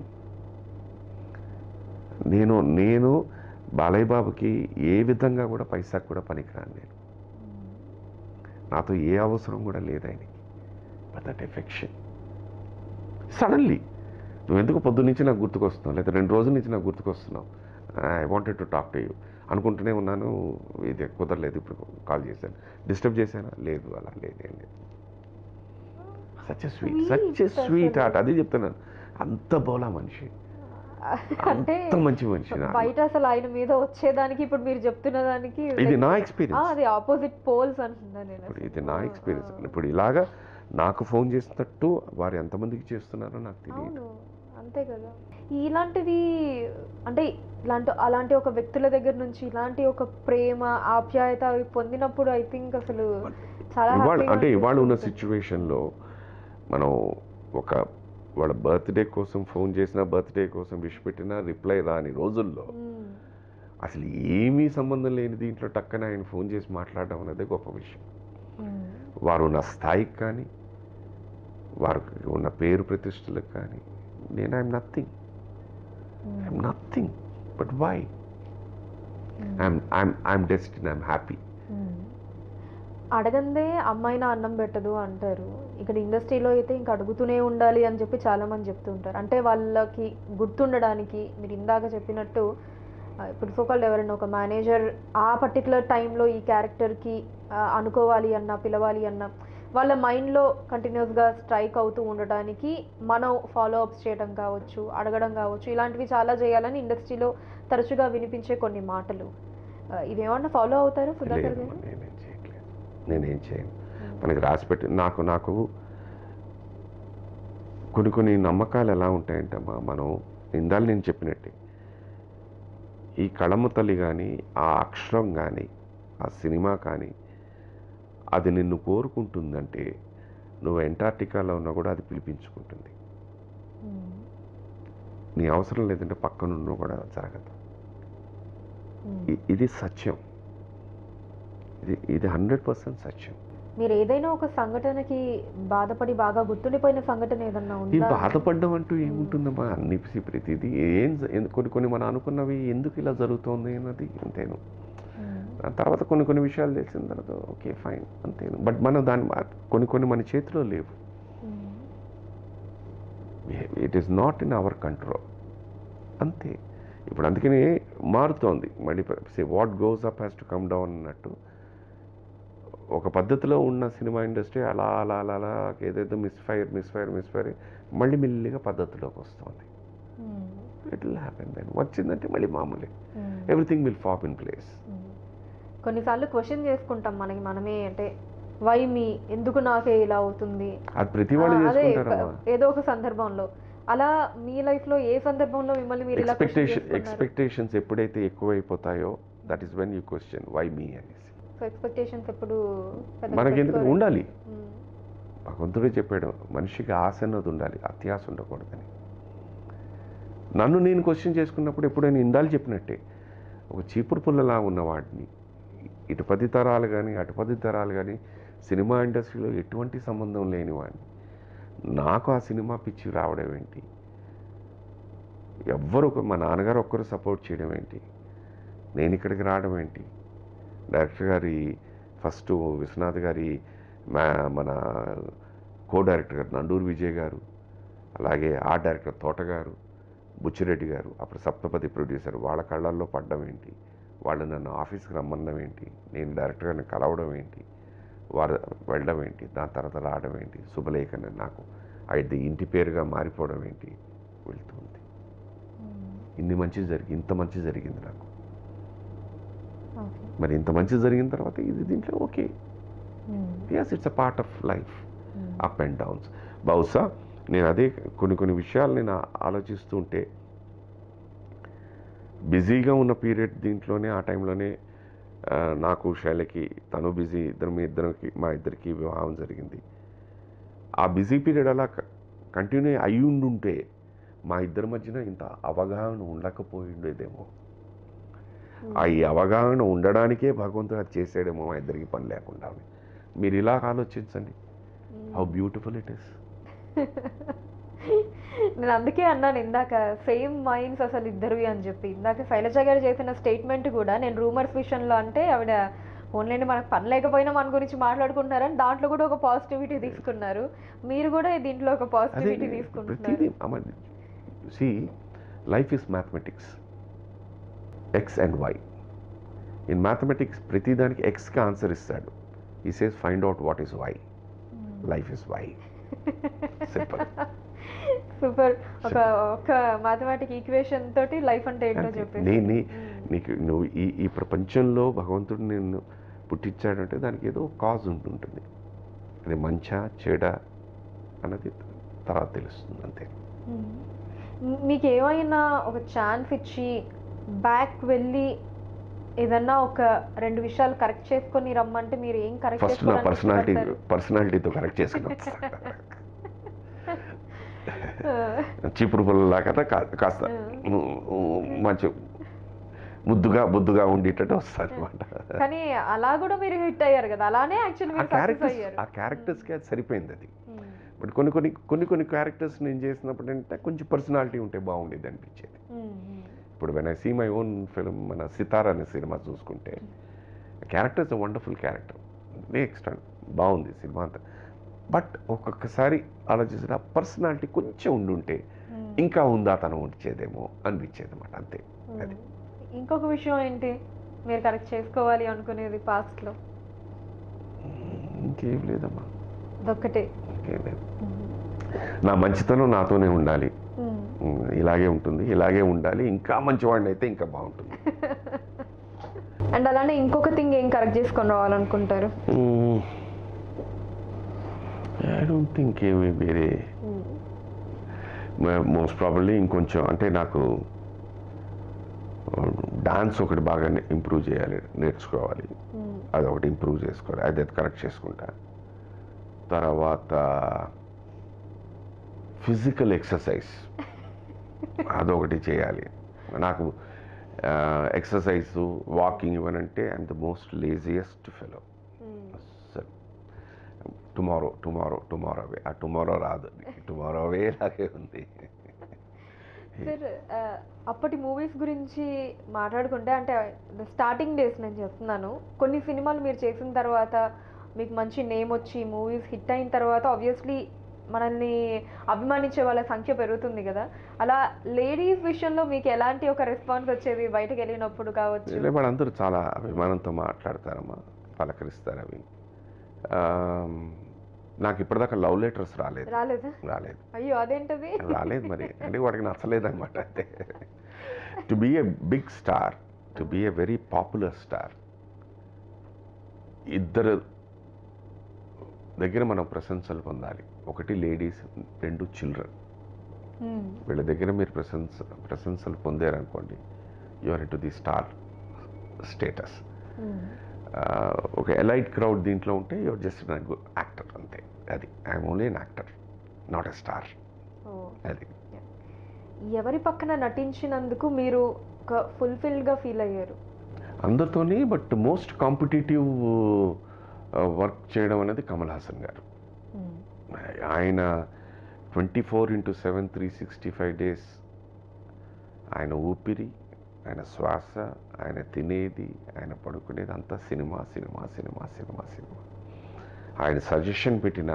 నేను నేను బాలయ్య బాబుకి ఏ విధంగా కూడా పైసాకు కూడా పనికిరాను నేను నాతో ఏ అవసరం కూడా లేదు ఆయనకి బట్ దట్ ఎఫెక్షన్ సడన్లీ నువ్వు ఎందుకు పొద్దు నుంచి నాకు గుర్తుకొస్తున్నావు లేదా రెండు రోజుల నుంచి నాకు గుర్తుకొస్తున్నావు I wanted to talk to you అనుకుంటూనే ఉన్నాను ఇది కుదరలేదు ఇప్పుడు కాల్ చేశాను డిస్టర్బ్ చేశానా లేదు అలా లేదు ఏం లేదు such sweet such sweet heart అది చెప్తున్నాను అంత బోలా మనిషి అంటే అంత మంచి మనిషి నాకు. బయట అసలు ఆయన మీద వచ్చేదానికి ఇప్పుడు మీరు చెప్తున్న దానికి ఇది like- నా ఆ, ఎక్స్పీరియన్స్ అది ఆపోజిట్ పోల్స్ అంటున్నా నేను ఇప్పుడు అసలు. ఇది నా ఆ, ఎక్స్పీరియన్స్ ఆ. ఇప్పుడు ఇలాగా నాకు ఫోన్ చేసినట్టు వారు ఎంతమందికి చేస్తున్నారో నాకు తెలియదు అవును అంతే కదా ఇలాంటివి అంటే ఇలాంటి అలాంటి ఒక వ్యక్తుల దగ్గర నుంచి ఇలాంటి ఒక ప్రేమ ఆప్యాయత అవి పొందినప్పుడు ఐ థింక్ అసలు చాలా ఇవాళ హ్యాపీగా అంటే ఇవాళ ఉన్న అనిపిస్తుంది. సిచ్యువేషన్లో మనం ఒక వాళ్ళ బర్త్డే కోసం ఫోన్ చేసిన బర్త్డే కోసం విష్ పెట్టినా రిప్లై రాని రోజుల్లో మ్మ్. అసలు ఏమీ సంబంధం లేని దీంట్లో టక్కన ఆయన ఫోన్ చేసి మాట్లాడడం అనేది గొప్ప విషయం మ్మ్. వారు ఉన్న స్థాయికి కానీ వారికి ఉన్న పేరు ప్రతిష్టలకు కానీ నేను ఐఎమ్ నథింగ్ మ్మ్. ఐఎమ్ నథింగ్ బట్ వై మ్మ్. I'm I'm I'm destined I'm happy మ్మ్. అడగందే అమ్మాయిన అన్నం పెట్టదు అంటారు ఇక్కడ ఇండస్ట్రీలో అయితే ఇంక అడుగుతూనే ఉండాలి అని చెప్పి చాలా మంది చెప్తూ ఉంటారు అంటే వాళ్ళకి గుర్తుండడానికి మీరు ఇందాక చెప్పినట్టు ఆ, ఇప్పుడు సోకాల్డ్ ఎవరైనా ఒక మేనేజర్ ఆ పర్టికులర్ టైంలో ఈ క్యారెక్టర్కి అనుకోవాలి అన్న పిలవాలి అన్న వాళ్ళ మైండ్లో కంటిన్యూస్గా స్ట్రైక్ అవుతూ ఉండడానికి మనం ఫాలో అప్స్ చేయడం కావచ్చు అడగడం కావచ్చు ఇలాంటివి చాలా చేయాలని ఇండస్ట్రీలో తరచుగా వినిపించే కొన్ని మాటలు ఆ, ఇవేమన్నా ఫాలో అవుతారు సుధాకర్ లేదు గారు నేనేం చేయట్లేదు నేనేం చేయను మనకి రాసిపెట్టి నాకు నాకు కొన్ని కొన్ని నమ్మకాలు ఎలా ఉంటాయంటమ్మా మనం ఇందాలు నేను చెప్పినట్టే ఈ కళమ్మ తల్లి కానీ ఆ అక్షరం కానీ ఆ సినిమా కానీ అది నిన్ను కోరుకుంటుందంటే నువ్వు ఎంటార్టికాలో ఉన్నా కూడా అది పిలిపించుకుంటుంది మ్మ్. నీ అవసరం లేదంటే పక్కనున్నా కూడా జరగదు మ్మ్. ఇ- ఇది సత్యం ఇది ఇది హండ్రెడ్ పర్సెంట్ సత్యం మీరు ఏదైనా ఒక సంఘటనకి బాధపడి బాగా గుర్తుండిపోయిన సంఘటన ఏదన్నా ఈ ఉందా బాధపడ్డం అంటూ ఏముంటుందమ్మా అన్ని పిసి ప్రతిదీ ఏం జ- ఎందు- కొన్ని కొన్ని మనం అనుకున్నవి ఎందుకు ఇలా జరుగుతోంది అన్నది అంతేను మ్మ్. ఆ తర్వాత కొన్ని కొన్ని విషయాలు తెలిసిన తర్వాత ఓకే ఫైన్ అంతేను బట్ మనం దాన్ని మా- కొన్ని కొన్ని మన చేతిలో లేవు మ్మ్. It is not in our control అంతే ఇప్పుడు అందుకనే మారుతోంది మళ్ళీ say what goes up has to come down అన్నట్టు ఒక పద్ధతిలో ఉన్న సినిమా ఇండస్ట్రీ అలా అలా అలా అలా ఏదైతే మిస్ఫైర్ మిస్ఫైర్ మిస్ఫైర్ మళ్ళీ మెల్లిగా పద్ధతిలోకి వస్తుంది మ్మ్. ఇట్ విల్ హ్యాపెన్ దెన్ వచ్చిందంటే మళ్ళీ మామూలే మ్మ్. Everything will fall in place మ్మ్. కొన్నిసార్లు క్వశ్చన్ చేసుకుంటాం మనకి మనమే అంటే వై మీ ఎందుకు నాకే ఇలా అవుతుంది అది ప్రతి వాళ్ళు ఆ, అదే చేసుకుంటారమ్మా ప- ఏదో ఒక సందర్భంలో అలా మీ లైఫ్ లో ఏ సందర్భంలో మిమ్మల్ని మీరు ఇలా question ఎక్స్పెక్టేషన్ చేసుకున్నారు? ఎక్స్పెక్టేషన్స్ ఎప్పుడైతే ఎక్కువైపోతాయో that is when you question why me అనేసి సో ఎక్స్పెక్టేషన్స్ ఎప్పుడు పెద్దగా మనకి ఎందుకు పెట్టుకోరు. ఉండాలి మ్మ్. భగవంతుడే చెప్పాడు మనిషికి ఆశ అన్నది ఉండాలి అత్యాశ ఉండకూడదని నన్ను నేను క్వశ్చన్ చేసుకున్నప్పుడు ఎప్పుడైనా ఇందాలు చెప్పినట్టే ఒక చీపురు పుల్లలా ఉన్నవాడిని ఇటు పది తరాలు కానీ అటు పది తరాలు కానీ సినిమా ఇండస్ట్రీలో ఎటువంటి సంబంధం లేని వాడిని నాకు ఆ సినిమా పిచ్చి రావడం ఏంటి ఎవ్వరు ఒక- మా నాన్నగారు ఒక్కరు సపోర్ట్ చేయడం ఏంటి నేను ఇక్కడికి రావడం ఏంటి డైరెక్టర్ గారి ఫస్ట్ విశ్వనాథ్ గారి మా మన కో డైరెక్టర్ గారు నండూరు విజయ్ గారు అలాగే ఆర్ట్ డైరెక్టర్ తోట గారు బుచ్చిరెడ్డి గారు అప్పుడు సప్తపది ప్రొడ్యూసర్ వాళ్ళ కళ్ళల్లో పడ్డం ఏంటి వాళ్ళు నన్ను ఆఫీస్కి రమ్మనడం ఏంటి నేను డైరెక్టర్ గారిని కలవడం ఏంటి వారు వెళ్ళడం ఏంటి దాని తర్వాత రావడం ఏంటి శుభలేఖని నాకు అది ఇంటి పేరుగా మారిపోవడం ఏంటి వెళ్తుంది మ్మ్. ఇన్ని మంచి జరిగి ఇంత మంచి జరిగింది నాకు ఓకే మరి ఇంత మంచి జరిగిన తర్వాత ఇది దీంట్లో ఓకే మ్మ్. Yes it's a part of life మ్మ్. అప్ అండ్ డౌన్స్ బహుశా నేను అదే కొన్ని కొన్ని విషయాలు నేను ఆ- ఆలోచిస్తూ ఉంటే బిజీగా ఉన్న పీరియడ్ దీంట్లోనే ఆ టైంలోనే ఆ, నాకు శైలకి తను బిజీ ఇద్దరు మీ ఇద్దరికి మా ఇద్దరికి వివాహం జరిగింది ఆ బిజీ పీరియడ్ అలా కంటిన్యూ అయి ఉండుంటే మా ఇద్దరి మధ్యన ఇంత అవగాహన ఉండకపోయిండేదేమో ఆ ఈ అవగాహన ఉండడానికే భగవంతుడు అది చేసాడేమో మా ఇద్దరికి పని లేకుండా మీరు ఇలా ఆలోచించండి హౌ బ్యూటిఫుల్ ఇట్ ఇస్ నేను అందుకే అన్నాను ఇందాక సేమ్ మైండ్స్ అసలు ఇద్దరివి అని చెప్పి ఇందాక శైలజ గారు చేసిన స్టేట్మెంట్ కూడా నేను రూమర్స్ విషయంలో అంటే ఆవిడ ఓన్లీ మనకు పని లేకపోయినా మన గురించి మాట్లాడుకుంటున్నారని దాంట్లో కూడా ఒక పాజిటివిటీ తీసుకున్నారు మీరు కూడా దీంట్లో ఒక అదే పాజిటివిటీ తీసుకుంటున్నారు ప్రతిదీ see life is mathematics X and Y in mathematics ప్రతిదానికి ఎక్స్కి ఆన్సర్ ఇస్తాడు ఈ says find out what is Y life is Y simple super ఒక ఒక మ్యాథమెటిక్ ఈక్వేషన్ తోటి లైఫ్ అంటే ఏంటో చెప్పేసి నీ నీ నీకు నువ్వు ఈ ఈ ప్రపంచంలో భగవంతుడు నిన్ను పుట్టించాడంటే దానికి ఏదో కాజ్ ఉంటుంటుంది అది మంచా చెడ అన్నది తర్వాత తెలుస్తుంది అంతే మ్మ్. మీకు ఏమైనా ఒక ఛాన్స్ ఇచ్చి బ్యాక్ వెళ్ళి ఏదన్నా ఒక రెండు విషయాలు కరెక్ట్ చేసుకొని రమ్మంటే మీరు ఏం కరెక్ట్ ఫస్ట్ నా పర్సనాలిటీ పర్సనాలిటీతో కరెక్ట్ చేసుకున్నాం చీపురు పుల్లలా కదా కా- కాస్త మంచి ముద్దుగా బుద్దుగా ఉండేటట్టు వస్తుంది అనమాట కానీ అలా కూడా మీరు హిట్ అయ్యారు కదా అలానే యాక్చువల్లీ ఆ మీరు సక్సెస్ క్యారెక్టర్స్ అయ్యారు ఆ క్యారెక్టర్స్కి అది సరిపోయింది అది మ్మ్. బట్ కొన్ని కొన్ని కొన్ని కొన్ని క్యారెక్టర్స్ నేను చేసినప్పుడు అంటే కొంచెం పర్సనాలిటీ ఉంటే బాగుండేది అనిపించేది మ్మ్. మ్మ్. ఇప్పుడు when I see my own film మన సితార్ అనే సినిమా చూసుకుంటే character is a wonderful character next బాగుంది సినిమా అంతా బట్ ఒక్కొక్కసారి ఆలోచిస్తే ఆ పర్సనాలిటీ కొంచెం ఉండుంటే మ్మ్. ఇంకా ఉందా తను ఉంచేదేమో అనిపించేది అనమాట అంతే అది. మ్మ్. ఇంకొక విషయం ఏంటి మీరు కరెక్ట్ చేసుకోవాలి అనుకునేది పాస్ట్ లో ఇంకేం లేదమ్మా అదొక్కటే ఇంకేం లేదు. నా మంచితనం నాతోనే ఉండాలి మ్మ్. ఉమ్, ఇలాగే ఉంటుంది ఇలాగే ఉండాలి ఇంకా మంచివాడిని అయితే ఇంకా బాగుంటుంది అండ్ అలానే ఇంకొక థింగ్ ఏం కరెక్ట్ చేసుకొని రావాలనుకుంటారు ఐ డోంట్ థింక్ ఏమి వేరే మోస్ట్ ప్రాబబ్లీ ఇంకొంచెం అంటే నాకు డాన్స్ ఒకటి బాగా ఇంప్రూవ్ చేయాలి నేర్చుకోవాలి మ్మ్. అదొకటి ఇంప్రూవ్ చేసుకోవాలి అది అది కరెక్ట్ చేసుకుంటా తర్వాత ఫిజికల్ ఎక్సర్సైజ్ అదొకటి చేయాలి నాకు ఎక్సర్సైజ్ వాకింగ్ ఇవనంటే I'm the most laziest fellow మ్మ్. అస్సలు టుమారో టుమారో టుమారో అవే ఆ టుమారో రాదు టుమారో అవే లాగే ఉంది సార్ ఆ, అప్పటి మూవీస్ గురించి మాట్లాడుకుంటే అంటే స్టార్టింగ్ డేస్ నేను చెప్తున్నాను కొన్ని సినిమాలు మీరు చేసిన తర్వాత మీకు మంచి నేమ్ వచ్చి మూవీస్ హిట్ అయిన తర్వాత ఆబ్వియస్లీ మనల్ని అభిమానించే వాళ్ళ సంఖ్య పెరుగుతుంది కదా అలా లేడీస్ విషయంలో మీకు ఎలాంటి ఒక రెస్పాన్స్ వచ్చేది బయటకు వెళ్ళినప్పుడు కావచ్చు లే, వాళ్ళందరూ చాలా అభిమానంతో మాట్లాడతారమ్మా పలకరిస్తారు అవి ఆమ్, నాకు ఇప్పటిదాకా లవ్ లెటర్స్ రాలేదు రాలేదా రాలేదు అయ్యో అదేంటది రాలేదు మరి అంటే వాడికి నచ్చలేదు అనమాట అంటే to be a big star to be a very popular star ఇద్దరు దగ్గర మనం ప్రశంసలు పొందాలి ఒకటి లేడీస్ రెండు చిల్డ్రన్ మ్మ్. వీళ్ళ దగ్గర మీరు ప్రశంస ప్రశంసలు పొందారనుకోండి your to the star status మ్మ్. ఒక ఎలైట్ క్రౌడ్ దీంట్లో ఉంటే యువర్ జస్ట్ యాక్టర్ అంతే అది I'm only an actor not a star ఓ అది ఎవరి పక్కన నటించినందుకు మీరు ఒక ఫుల్ఫిల్డ్గా ఫీల్ అయ్యారు అందరితోని బట్ మోస్ట్ కాంపిటేటివ్ వర్క్ చేయడం అనేది కమల్ హాసన్ గారు ఆయన twenty four into seven three sixty five days ఆయన ఊపిరి ఆయన శ్వాస ఆయన తినేది ఆయన పడుకునేది అంతా సినిమా సినిమా సినిమా సినిమా సినిమా ఆయన సజెషన్ పెట్టిన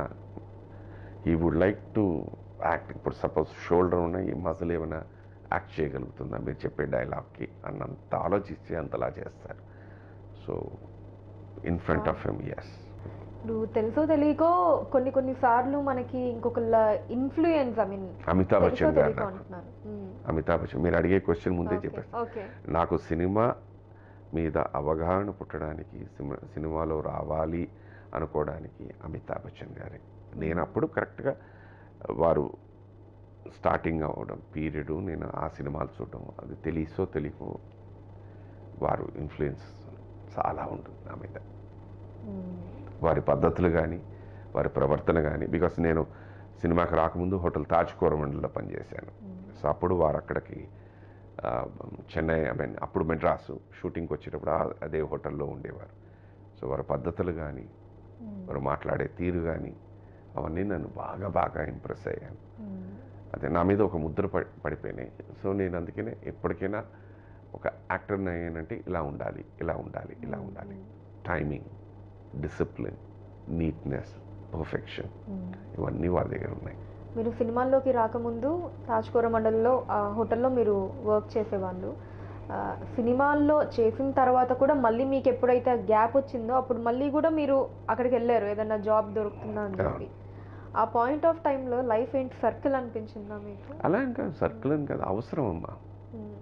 he would like to act ఇప్పుడు సపోజ్ షోల్డర్ ఉన్న ఈ మజిల్ ఏమైనా యాక్ట్ చేయగలుగుతుందా మీరు చెప్పే డైలాగ్కి అన్నంత ఆలోచించి అంతలా చేస్తారు so in front of M S ఇప్పుడు తెలుసో తెలియకో కొన్ని కొన్ని సార్లు మనకి ఇంకొకళ్ళ ఇన్ఫ్లుయెన్స్ ఐ మీన్ అమితాబ్ తెలుసో బచ్చన్ గారు తెలియకో నాకు అంటున్నారు మ్మ్. అమితాబ్ బచ్చన్ మీరు అడిగే క్వశ్చన్ ముందే ఓకే, చెప్పేస్తాను ఓకే నాకు సినిమా మీద అవగాహన పుట్టడానికి సినిమా సినిమాలో రావాలి అనుకోవడానికి అమితాబ్ బచ్చన్ గారే నేను అప్పుడు కరెక్ట్గా వారు స్టార్టింగ్ అవ్వడం పీరియడ్ నేను ఆ సినిమాలు చూడడం అది తెలిసో తెలియకో వారు ఇన్ఫ్లుయెన్స్ చాలా ఉంటుంది నా మీద మ్మ్. వారి పద్ధతులు కానీ వారి ప్రవర్తన కానీ బికాస్ నేను సినిమాకి రాకముందు హోటల్ తాజ్ కోరమండల్లో పనిచేశాను మ్మ్. సో అప్పుడు వారు అక్కడికి ఆ, చెన్నై ఐ మీన్ అప్పుడు మెడ్రాసు షూటింగ్కి వచ్చేటప్పుడు ఆ- అదే హోటల్లో ఉండేవారు సో వారి పద్ధతులు కానీ మ్మ్. వారు మాట్లాడే తీరు కానీ అవన్నీ నన్ను బాగా బాగా ఇంప్రెస్ అయ్యాను మ్మ్. అదే నా మీద ఒక ముద్ర పడి పడిపోయినాయి సో నేను అందుకనే ఎప్పటికైనా ఒక యాక్టర్ని అయ్యానంటే ఇలా ఉండాలి ఇలా ఉండాలి ఇలా ఉండాలి టైమింగ్ డిసిప్లిన్ నీట్నెస్ పర్ఫెక్షన్ మ్మ్. ఇవన్నీ వారి దగ్గర ఉన్నాయి మీరు సినిమాల్లోకి రాకముందు తాజ్కోర మండలిలో ఆ హోటల్లో మీరు వర్క్ చేసేవాళ్ళు ఆ, సినిమాల్లో చేసిన తర్వాత కూడా మళ్ళీ మీకు ఎప్పుడైతే గ్యాప్ వచ్చిందో అప్పుడు మళ్ళీ కూడా మీరు అక్కడికి వెళ్ళారు ఏదన్నా జాబ్ దొరుకుతుందా అని చెప్పి ఆ పాయింట్ ఆఫ్ టైంలో లైఫ్ ఏంటి సర్కిల్ అనిపించిందా మీకు అలా ఇంకా సర్కిల్ అని కదా అవసరం అమ్మా మ్మ్.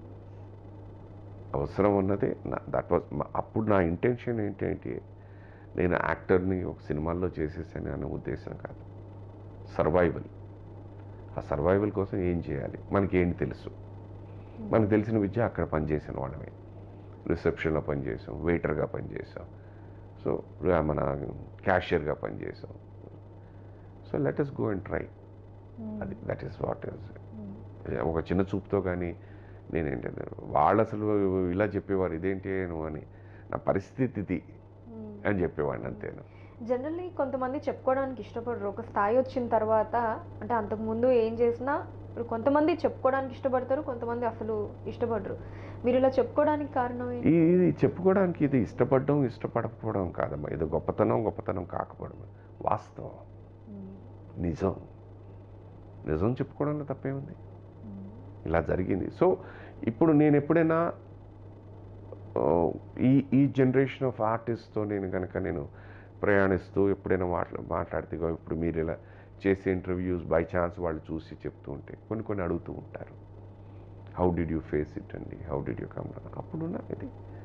అవసరం ఉన్నదే నా దట్ వాజ్ అప్పుడు నా ఇంటెన్షన్ ఏంటంటే నేను యాక్టర్ని ఒక సినిమాల్లో చేసేసాను అనే ఉద్దేశం కాదు సర్వైవల్ ఆ సర్వైవల్ కోసం ఏం చేయాలి మనకి ఏంటి తెలుసు మనకు తెలిసిన విద్య అక్కడ పనిచేసిన వాళ్ళమే రిసెప్షన్లో పనిచేసాం వెయిటర్గా పనిచేసాం సో మన క్యాషియర్గా పనిచేసాం so let us go and try మ్మ్. అది దట్ ఈస్ వాట్ ఈస్ మ్మ్. ఒక చిన్న చూపుతో కానీ నేనేంటంటే వాళ్ళు అసలు ఇలా చెప్పేవారు ఇదేంటి నువ్వు అని నా పరిస్థితి ఇది మ్మ్. అని చెప్పేవాడిని అంతేను జనరల్లీ కొంతమంది చెప్పుకోవడానికి ఇష్టపడరు ఒక స్థాయి వచ్చిన తర్వాత అంటే అంతకు ముందు ఏం చేసినా ఇప్పుడు కొంతమంది చెప్పుకోవడానికి ఇష్టపడతారు కొంతమంది అసలు ఇష్టపడరు మీరు ఇలా చెప్పుకోవడానికి కారణం ఏంటి ఈ- ఇది చెప్పుకోవడానికి ఇది ఇష్టపడడం ఇష్టపడకపోవడం కాదమ్మా ఇది గొప్పతనం గొప్పతనం కాకపోవడం వాస్తవం మ్మ్. నిజం నిజం చెప్పుకోవడంలో తప్పేముంది మ్మ్. ఇలా జరిగింది సో ఇప్పుడు నేను ఎప్పుడైనా ఆ, ఈ ఈ జనరేషన్ ఆఫ్ ఆర్టిస్ట్తో నేను కనుక నేను ప్రయాణిస్తూ ఎప్పుడైనా మాట్లా మాట్లాడితే "ఇగో ఇప్పుడు మీరు ఇలా చేసే ఇంటర్వ్యూస్ బై ఛాన్స్ వాళ్ళు చూసి చెప్తూ ఉంటే కొన్ని కొన్ని అడుగుతూ ఉంటారు how did you face it అండి హౌ డిడ్ యూ కమ్ అప్పుడు ఇది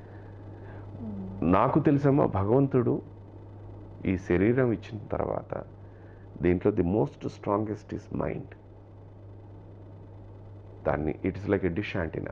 నాకు తెలుసమ్మా భగవంతుడు ఈ శరీరం ఇచ్చిన తర్వాత దీంట్లో the most strongest is mind దాన్ని it's like a dish antenna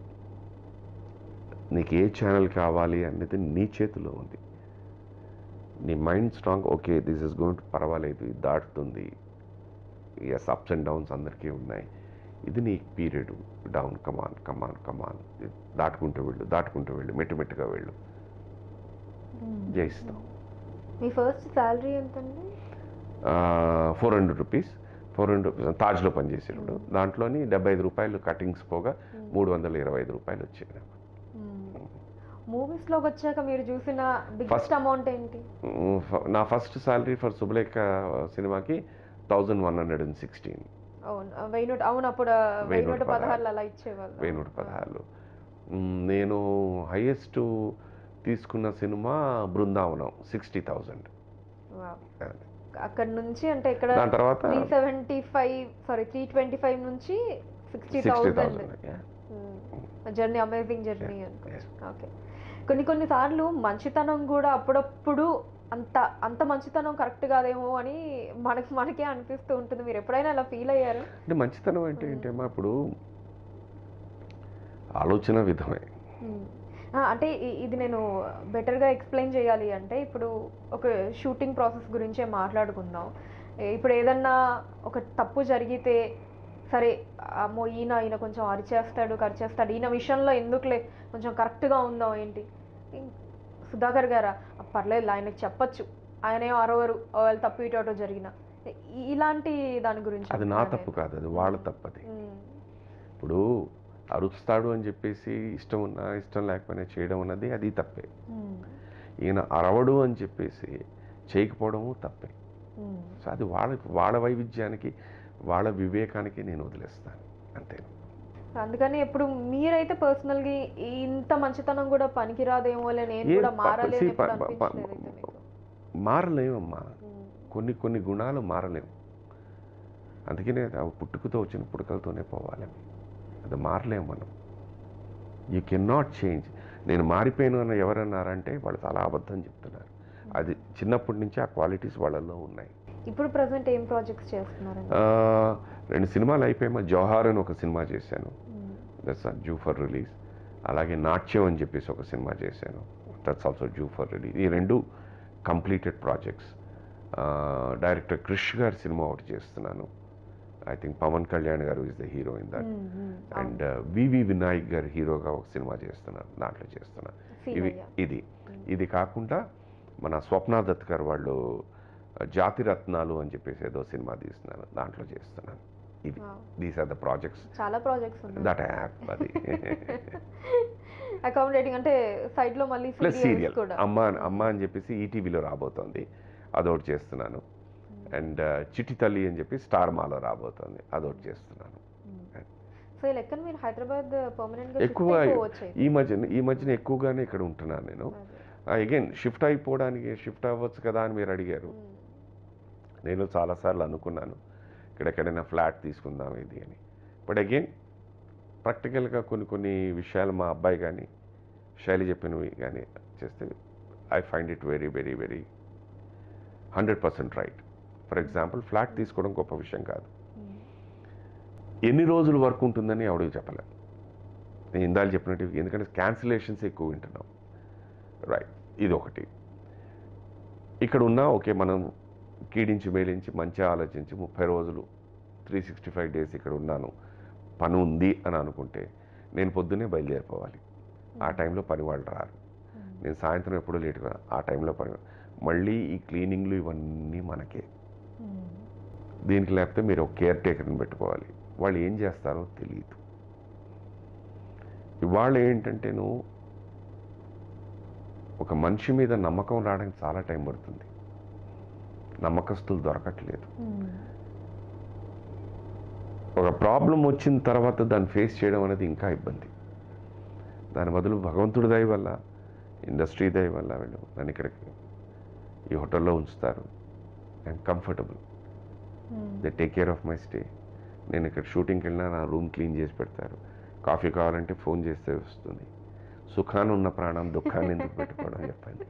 నీకు ఏ ఛానల్ కావాలి అనేది నీ చేతిలో ఉంది నీ mind strong okay this is going పర్వాలేదు ఇది దాటుతుంది ఎస్ అప్స్ అండ్ డౌన్స్ అందరికీ ఉన్నాయి ఇది నీ పీరియడ్ డౌన్ కమాన్ కమాన్ కమాన్ దాటుకుంటూ వెళ్ళు దాటుకుంటూ వెళ్ళు మెట్టు మెట్టుగా వెళ్ళు జయిస్తాం మీ ఫస్ట్ శాలరీ ఎంతండి four hundred rupees four hundred rupees తాజ్లో పనిచేసేటప్పుడు దాంట్లోని డెబ్బై ఐదు రూపాయలు కటింగ్స్ పోగా మూడు వందల ఇరవై ఐదు రూపాయలు వచ్చాయి నాకు మూవీస్ లోకి వచ్చాక మీరు చూసిన బిగ్గెస్ట్ అమౌంట్ ఏంటి మ్, ఫ- నా ఫస్ట్ శాలరీ ఫర్ శుభలేఖ సినిమాకి thousand one hundred and sixteen అవును వెయ్యి నూట అవును అప్పుడు వెయ్యి వెయ్యి నూట నూట పదహారులు అలా ఇచ్చేవాళ్ళు వెయ్యి నూట పదహారులు మ్, నేను హైయెస్ట్ తీసుకున్న సినిమా బృందావనం సిక్స్టీ థౌజండ్ Wow. అక్కడ నుంచి అంటే ఇక్కడ దాని తర్వాత three seventy five sorry three twenty five నుంచి sixty sixty thousand thousand journey amazing journey Yeah, అనుకోవచ్చు ఓకే కొన్ని కొన్ని సార్లు మంచితనం కూడా అప్పుడప్పుడు అంత అంత మంచితనం కరెక్ట్ కాదేమో అని మనకి మనకే అనిపిస్తూ ఉంటుంది మీరు ఎప్పుడైనా అలా ఫీల్ అయ్యారు అంటే మంచితనం అంటే ఏంటమ్మా ఇప్పుడు ఆలోచన విధమే మ్మ్. ఆ, అంటే ఇ- ఇది నేను బెటర్గా ఎక్స్ప్లెయిన్ చేయాలి అంటే ఇప్పుడు ఒక షూటింగ్ ప్రాసెస్ గురించే మాట్లాడుకుందాం ఏ- ఇప్పుడు ఏదన్నా ఒక తప్పు జరిగితే సరే అమ్మో ఈయన ఈయన కొంచెం అరిచేస్తాడు కరిచేస్తాడు ఈయన విషయంలో ఎందుకులే కొంచెం కరెక్ట్గా ఉందాం ఏంటి ఇం- సుధాకర్ గారా "ఆ, పర్లేదు ఆయనకి చెప్పచ్చు ఆయనే అరవరు వాళ్ళు తప్పు ఇటు అటు జరిగిన ఇ- ఇలాంటి దాని గురించి అది నా చెప్తున్నాను తప్పు నేను. కాదు అది వాళ్ళ తప్పు అది మ్మ్. ఇప్పుడు అరుస్తాడు అని చెప్పేసి ఇష్టం ఉన్నా ఇష్టం లేకపోయినా చేయడం అన్నది అది తప్పే మ్మ్. ఈయన అరవడు అని చెప్పేసి చేయకపోవడము తప్పే మ్మ్. సో అది వాళ్ళ వాళ్ళ వైవిధ్యానికి వాళ్ళ వివేకానికి నేను వదిలేస్తాను అంతే అందుకని ఎప్పుడు మీరైతే పర్సనల్ గా ఇంత మంచితనం కూడా పనికిరాదేమో లే నేను ఏం కూడా ప- మారాలి అని see, ఎప్పుడు ప- ప- అనిపించలేదు అయితే మీకు మారలేమమ్మా ఉమ్, కొన్ని కొన్ని గుణాలు మారలేము అందుకనే అవి పుట్టుకతో వచ్చిన పుట్టుకలతోనే పోవాలి అవి. అది మారలేము మనం యూ కెన్ నాట్ చేంజ్ నేను మారిపోయాను అని ఎవరన్నారంటే వాళ్ళు చాలా అబద్ధం చెప్తున్నారు అది చిన్నప్పటి నుంచి ఆ క్వాలిటీస్ వాళ్ళలో ఉన్నాయి ఇప్పుడు ప్రజెంట్ ఏం ప్రాజెక్ట్స్ చేస్తున్నారండి ఆ, రెండు సినిమాలు అయిపోయామా జోహార్ అని ఒక సినిమా చేశాను um, that's due for release అలాగే నాట్యం అని చెప్పేసి ఒక సినిమా చేశాను that's also due for release ఈ రెండు కంప్లీటెడ్ ప్రాజెక్ట్స్ డైరెక్టర్ క్రిష్ గారి సినిమా ఒకటి చేస్తున్నాను I think Pavan Kalyan garu is the hero in that um, um, and VV Vinayak garu హీరోగా ఒక సినిమా చేస్తున్నాను దాంట్లో చేస్తున్నాను Feel ఇవి అయ్యా. ఇది ఇది కాకుండా మన స్వప్న దత్ గారు వాళ్ళు జాతి రత్నాలు అని చెప్పేసి ఏదో సినిమా తీస్తున్నారు దాంట్లో చేస్తున్నాను ఇవి Wow. These are the projects చాలా ప్రాజెక్ట్స్ ఉన్నాయి దట్ యాప్ అది అకామిడేటింగ్ అంటే సైడ్ లో మళ్ళీ ప్లస్ సీరియల్స్ సీరియల్ కూడా అమ్మ అమ్మ అని చెప్పేసి ఈటీవీలో రాబోతోంది అదొకటి చేస్తున్నాను అండ్ చిట్టి తల్లి అని చెప్పి స్టార్ మాలో రాబోతోంది అదొకటి చేస్తున్నాను సో ఈ లెక్కన మీరు హైదరాబాద్ పర్మనెంట్ గా ఎక్కువ షిఫ్ట్ అయిపోవచ్చు అయితే. ఈ మధ్యన ఈ మధ్యన ఎక్కువగానే ఇక్కడ ఉంటున్నాను నేను అదే. అగైన్ షిఫ్ట్ అయిపోవడానికి షిఫ్ట్ అవ్వచ్చు కదా అని మీరు అడిగారు ఉమ్, నేను చాలాసార్లు అనుకున్నాను ఇక్కడెక్కడైనా ఫ్లాట్ తీసుకుందాం ఇది అని బట్ అగైన్ ప్రాక్టికల్గా కొన్ని కొన్ని విషయాలు మా అబ్బాయి కానీ శైలి చెప్పినవి కానీ చేస్తే I find it very very very hundred percent right for example flat తీసుకోవడం గొప్ప విషయం కాదు ఉమ్, ఎన్ని రోజులు వర్క్ ఉంటుందని ఎవడికి చెప్పలేం నేను ఇందాక చెప్పినట్టు ఎందుకంటే క్యాన్సిలేషన్స్ ఎక్కువ వింటున్నాం రైట్ ఇది ఒకటి ఇక్కడ ఉన్నా ఓకే మనం కీడించి మేలించి మంచిగా ఆలోచించి ముప్పై రోజులు త్రీ సిక్స్టీ ఫైవ్ డేస్ ఇక్కడ ఉన్నాను పని ఉంది అని అనుకుంటే నేను పొద్దున్నే బయలుదేరిపోవాలి ఆ టైంలో పని వాళ్ళు రారు ఉమ్, నేను సాయంత్రం ఎప్పుడూ లేటుగా ఆ టైంలో పని మళ్ళీ ఈ క్లీనింగ్లు ఇవన్నీ మనకే ఉమ్, దీనికి లేకపోతే మీరు ఒక కేర్ టేకర్ని పెట్టుకోవాలి వాళ్ళు ఏం చేస్తారో తెలియదు ఇవాళ ఏంటంటే నువ్వు ఒక మనిషి మీద నమ్మకం రావడానికి చాలా టైం పడుతుంది నమ్మకస్తులు దొరకట్లేదు ఉమ్, ఒక ప్రాబ్లం వచ్చిన తర్వాత దాన్ని ఫేస్ చేయడం అనేది ఇంకా ఇబ్బంది దాని బదులు భగవంతుడి దయ వల్ల ఇండస్ట్రీ దయ వల్ల వీళ్ళు నన్ను ఇక్కడికి ఈ హోటల్లో ఉంచుతారు I'm comfortable they take care of my stay నేను ఇక్కడ షూటింగ్కి వెళ్ళినా నా రూమ్ క్లీన్ చేసి పెడతారు కాఫీ కావాలంటే ఫోన్ చేస్తే వస్తుంది సుఖాన్ని ఉన్న ప్రాణం దుఃఖాన్ని ఎందుకు పెట్టుకోవడం చెప్పండి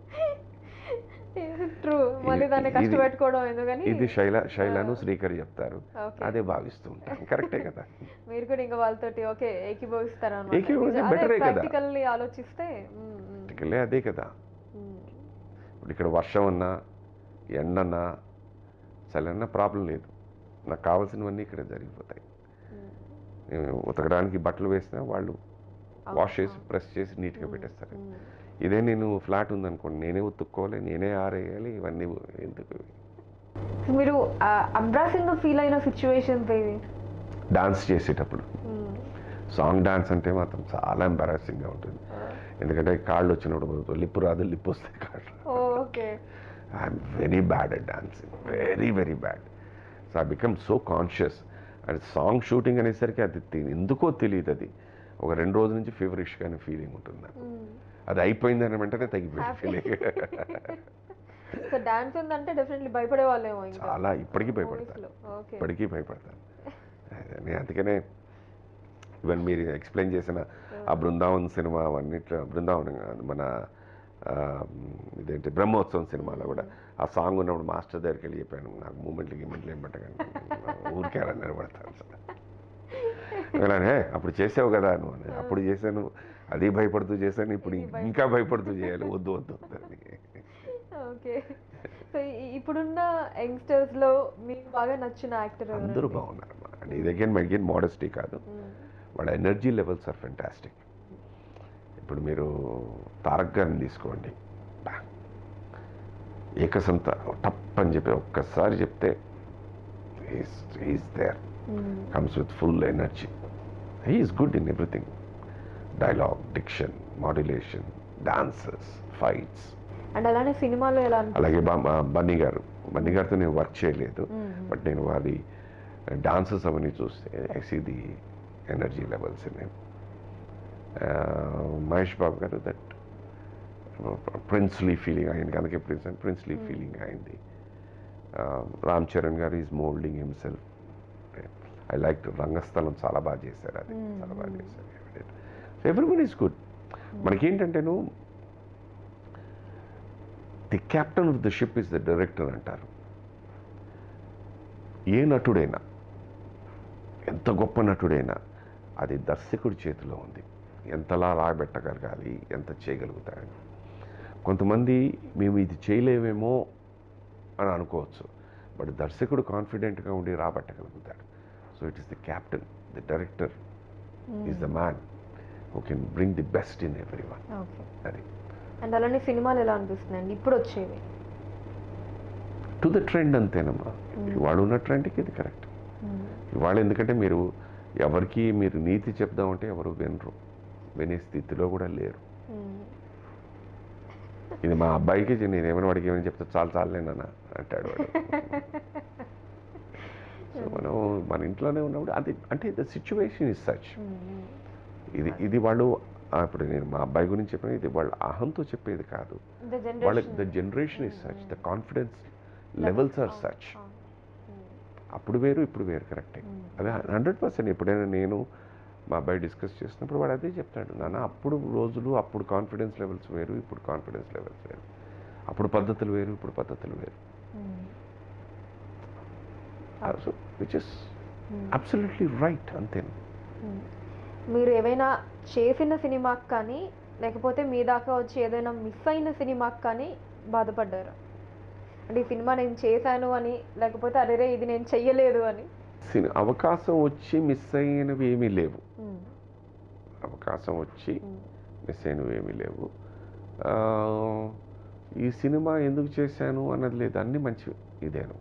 ట్రూ మళ్ళీ దాన్ని ఇది- కష్టపెట్టుకోవడం ఎందుకని ఇది శైల శైలను శ్రీకర్ చెప్తారు ఓకే అదే భావిస్తూ ఉంటాను కరెక్టే కదా మీరు కూడా ఇంకా వాళ్ళతోటి ఓకే ఏకీభవిస్తారు ఏకీభవిస్తే better ఏ కదా. ప్రాక్టికల్లీ ఆలోచిస్తే మ్మ్, మ్మ్, పర్టికులర్లీ అదే కదా మ్మ్. ఇప్పుడు ఇక్కడ వర్షం ఉన్నా ఎండన్నా చలన్నా ప్రాబ్లం లేదు నాకు కావాల్సినవన్నీ ఇక్కడ జరిగిపోతాయి మ్మ్. నేను ఉతకడానికి బట్టలు వేసినా వాళ్ళు అవును, వాష్ చేసి అవును. ప్రెస్ చేసి నీట్గా పెట్టేస్తారు మ్మ్. ఇదే నేను ఫ్లాట్ ఉందనుకోండి నేనే ఉతుక్కోవాలి నేనే ఆరేయాలి ఇవన్నీ ఎందుకు సో మీరు అంబ్రాసింగ్ ఫీల్ అయిన సిచ్యువేషన్స్ ఏవి డాన్స్ చేసేటప్పుడు మ్మ్. సాంగ్ డాన్స్ అంటే మాత్రం చాలా ఎంబారాసింగ్గా ఉంటుంది ఎందుకంటే కాళ్ళు వచ్చినప్పుడు లిప్పు రాదు లిప్పు వస్తే కాళ్ళు oh, okay I'm very bad at dancing very very bad so I become so conscious and song shooting అనేసరికి అది తె- ఎందుకో తెలియదు అది ఒక రెండు రోజుల నుంచి ఫీవరిష్గానే ఫీలింగ్ ఉంటుంది నాకు మ్మ్. అది అయిపోయిందని వెంటనే తగ్గిపోయింది Happy. ఫీలింగ్ సో డాన్స్ ఉందంటే డెఫినెట్లీ భయపడే వాళ్ళేమో ఇంకా చాలా ఇప్పటికీ భయపడతాను Movies లో. ఓకే ఇప్పటికీ భయపడతాను నేను అందుకనే ఈవెన్ మీరు ఎక్స్ప్లెయిన్ చేసిన ఆ బృందావన్ సినిమా అవన్నిట్లో బృందావన్ కాదు, మన ఆ, ఇదేంటి బ్రహ్మోత్సవం సినిమాలో కూడా ఆ సాంగ్ ఉన్నప్పుడు మాస్టర్ దగ్గరికి వెళ్ళి చెప్పాను నాకు మూమెంట్లు గిమెంట్లు ఏం పెట్టకండి ఊరికే అలా నిలబడతాను సార్ అలానే, "హే, అప్పుడు చేసావు కదా నువ్వు అని. అప్పుడు చేశాను అది భయపడుతూ చేశాను ఇప్పుడు ఇది భయపడుతూ. ఇంకా భయపడుతూ చేయాలి వద్దు వద్దు వద్దు అని. ఓకే సో ఇప్పుడున్న యంగ్స్టర్స్ లో మీకు బాగా నచ్చిన యాక్టర్ అందరూ బాగున్నారు అంటే ఇది అగైన్ అగైన్ మోడెస్టీ కాదు వాళ్ళ ఎనర్జీ లెవెల్స్ ఆర్ ఫెంటాస్టిక్ ఇప్పుడు మీరు తారక్ గారిని తీసుకోండి బా. ఏకసంత టప్ అని చెప్పి ఒక్కసారి చెప్తే is there comes with full energy he's good in everything dialogue diction modulation dances fights and అలానే సినిమాలో ఎలా అనిపి- అలాగే బా- బా- బన్నీ గారు బన్నీ గారితో నేను వర్క్ చేయలేదు మ్మ్. బట్ నేను వారి డాన్సెస్ అవన్నీ చూస్తే I see the energy levels నేను మహేష్ బాబు గారు దట్ ప్రిన్స్లీ ఫీలింగ్ అయింది అందుకే ప్రిన్స్ అండ్ ప్రిన్స్లీ ఫీలింగ్ అయింది Ram Charan garu is moulding himself I like Rangasthalam చాలా బాగా చేశారు అది Mm, చాలా బాగా mm. చేశారు ఎవ్రీబడి ఈజ్ గుడ్ మనకేంటంటేను the captain of the ship is the director అంటారు ఏ నటుడైనా ఎంత గొప్ప నటుడైనా అది దర్శకుడి చేతిలో ఉంది ఎంతలా రాబెట్టగలగాలి ఎంత చేయగలుగుతాడని కొంతమంది మేము ఇది చేయలేమేమో అని అనుకోవచ్చు బట్ దర్శకుడు కాన్ఫిడెంట్గా ఉండి రాబట్టగలుగుతాడు so it is the captain the director is the man who can bring the best in every one okay అది అండ్ అలానే సినిమాలు ఎలా అనిపిస్తున్నాయండి ఇప్పుడు వచ్చేవి టు ద ట్రెండ్ అంతేనమ్మా ఇవాళ ఉన్న ట్రెండ్కి ఇది కరెక్ట్ ఇవాళ ఎందుకంటే మీరు ఎవరికి మీరు నీతి చెప్దామంటే ఎవరు వినరు వినే స్థితిలో కూడా లేరు ఇది మా అబ్బాయికి చె- నేను ఏమైనా వాడికి ఏమైనా చెప్తే చాలు చాలులేనన్న అంటాడు వాడు సో మనం మన ఇంట్లోనే ఉన్నప్పుడు అది అంటే ద సిచ్యువేషన్ ఇస్ సచ్ ఇది ఇది వాళ్ళు ఆ, ఇప్పుడు నేను మా అబ్బాయి గురించి చెప్పిన ఇది వాళ్ళ అహంతో చెప్పేది కాదు వాళ్ళ the generation is such the confidence levels are such అప్పుడు వేరు ఇప్పుడు వేరు కరెక్టే అదే హండ్రెడ్ పర్సెంట్ ఎప్పుడైనా నేను మా అబ్బాయి డిస్కస్ చేసినప్పుడు వాడు అదే చెప్తాడు నాన్న అప్పుడు రోజులు అప్పుడు కాన్ఫిడెన్స్ లెవెల్స్ వేరు ఇప్పుడు కాన్ఫిడెన్స్ లెవెల్స్ వేరు అప్పుడు పద్ధతులు వేరు ఇప్పుడు పద్ధతులు వేరు so which is absolutely right అంతే మీరు ఏవైనా చేసిన సినిమాకి కానీ లేకపోతే మీ దాకా వచ్చి ఏదైనా మిస్ అయిన సినిమాకి కానీ బాధపడ్డారు అంటే ఈ సినిమా నేను చేశాను అని లేకపోతే అరేరే ఇది నేను చెయ్యలేదు అని సిని- అవకాశం వచ్చి మిస్ అయినవి ఏమీ లేవు అవకాశం వచ్చి మిస్ అయినవి ఏమీ లేవు ఆ, ఈ సినిమా ఎందుకు చేశాను అన్నది లేదు అన్నీ మంచి ఇదేను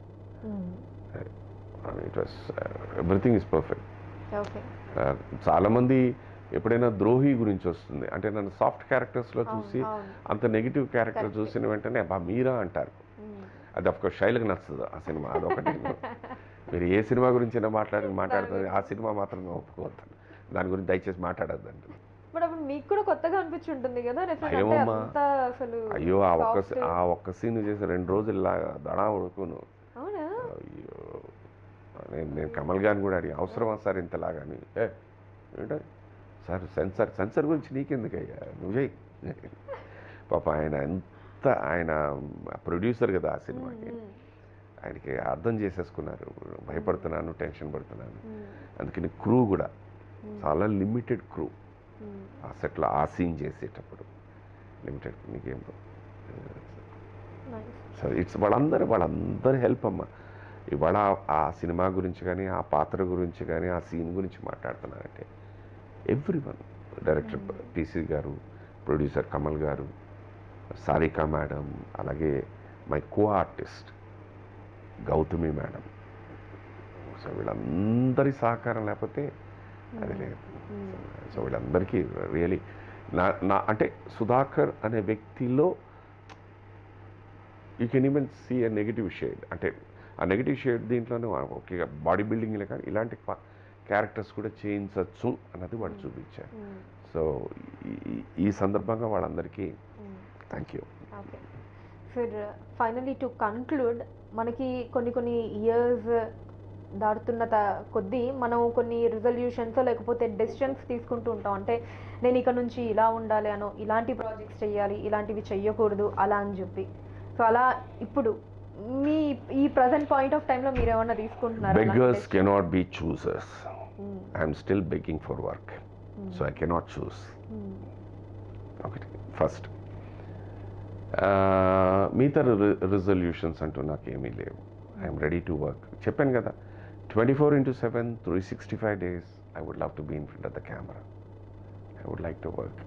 it was everything is perfect okay చాలామంది ఎప్పుడైనా ద్రోహి గురించి వస్తుంది అంటే నన్ను సాఫ్ట్ క్యారెక్టర్స్లో అవును, చూసి అవును. అంత నెగిటివ్ క్యారెక్టర్ Correct. చూసిన వెంటనే అబ్బా మీరా అంటారు అది ఒక శైలికి నచ్చదు ఆ సినిమా అదొకటి మీరు ఏ సినిమా గురించి మాట్లాడి మాట్లాడుతుంది ఆ సినిమా మాత్రం ఒప్పుకోవద్దు దాని గురించి దయచేసి మాట్లాడద్దండి బట్ అప్పుడు మీకు కూడా కొత్తగా అనిపించి ఉంటుంది కదా డెఫినెట్ అంటే భయమమ్మా. అంత అసలు అయ్యో ఆ ఒక్క soft. ఆ ఒక్క సీన్ చేసి రెండు రోజులు ఇలాగా దడా ఉడుకును అవునా అయ్యో నేను నేను కమల్ గారిని కూడా అడిగి అవసరమా సార్ ఇంతలాగా అని ఏ ఏంటో సార్ సెన్సార్ సెన్సార్ గురించి నీకెందుకయ్యా నువ్వు చేయి పాప ఆయన ఎంత ఆయన ప్రొడ్యూసర్ కదా ఆ సినిమాకి మ్మ్. ఆయనకి అర్థం చేసేసుకున్నారు భయపడుతున్నాను టెన్షన్ పడుతున్నాను మ్మ్. అందుకని క్రూ కూడా చాలా లిమిటెడ్ క్రూ మ్మ్. ఆ సెట్లో ఆ సీన్ చేసేటప్పుడు లిమిటెడ్ నీకేం Nice. సో ఇట్స్ వాళ్ళందరూ వాళ్ళందరి హెల్ప్ అమ్మ ఇవాళ ఆ సినిమా గురించి కానీ ఆ పాత్ర గురించి కానీ ఆ సీన్ గురించి మాట్లాడుతున్నారంటే every one director PC garu producer Kamal garu Sarika madam అలాగే my co artist Gautami madam so వీళ్ళందరి సహకారం లేకపోతే అది లేదు సో వీళ్ళందరికీ రియలీ నా నా అంటే సుధాకర్ అనే వ్యక్తిలో you can even see a negative shade అంటే ఆ నెగిటివ్ షేడ్ దీంట్లోనే ఓకే బాడీ బిల్డింగ్లే కానీ ఇలాంటి క్యారెక్టర్స్ కూడా చేయించవచ్చు అన్నది వాళ్ళు చూపించారు మ్మ్. సో ఈ- ఈ సందర్భంగా వాళ్ళందరికీ మ్మ్. థ్యాంక్ యూ ఓకే ఫిర్ ఫైనలీ టు కన్క్లూడ్ మనకి కొన్ని కొన్ని ఇయర్స్ దాటుతున్న త కొద్దీ మనం కొన్ని రిజల్యూషన్స్ లేకపోతే డెసిషన్స్ తీసుకుంటూ ఉంటాం అంటే నేను ఇక నుంచి ఇలా ఉండాలి అనో ఇలాంటి ప్రాజెక్ట్స్ చేయాలి ఇలాంటివి చెయ్యకూడదు అలా అని చెప్పి సో అలా ఇప్పుడు మీ ఈ ప్రజెంట్ పాయింట్ ఆఫ్ టైంలో మీరు ఏమన్నా తీసుకుంటున్నారా beggars cannot be choosers I'm still begging for work so I cannot choose ఒకటి ఫస్ట్ మిగతా రిజల్యూషన్స్ అంటూ నాకేమీ లేవు ఐఎమ్ రెడీ టు వర్క్ చెప్పాను కదా twenty four into seven three sixty five days I would love to be in front of the camera I would like to work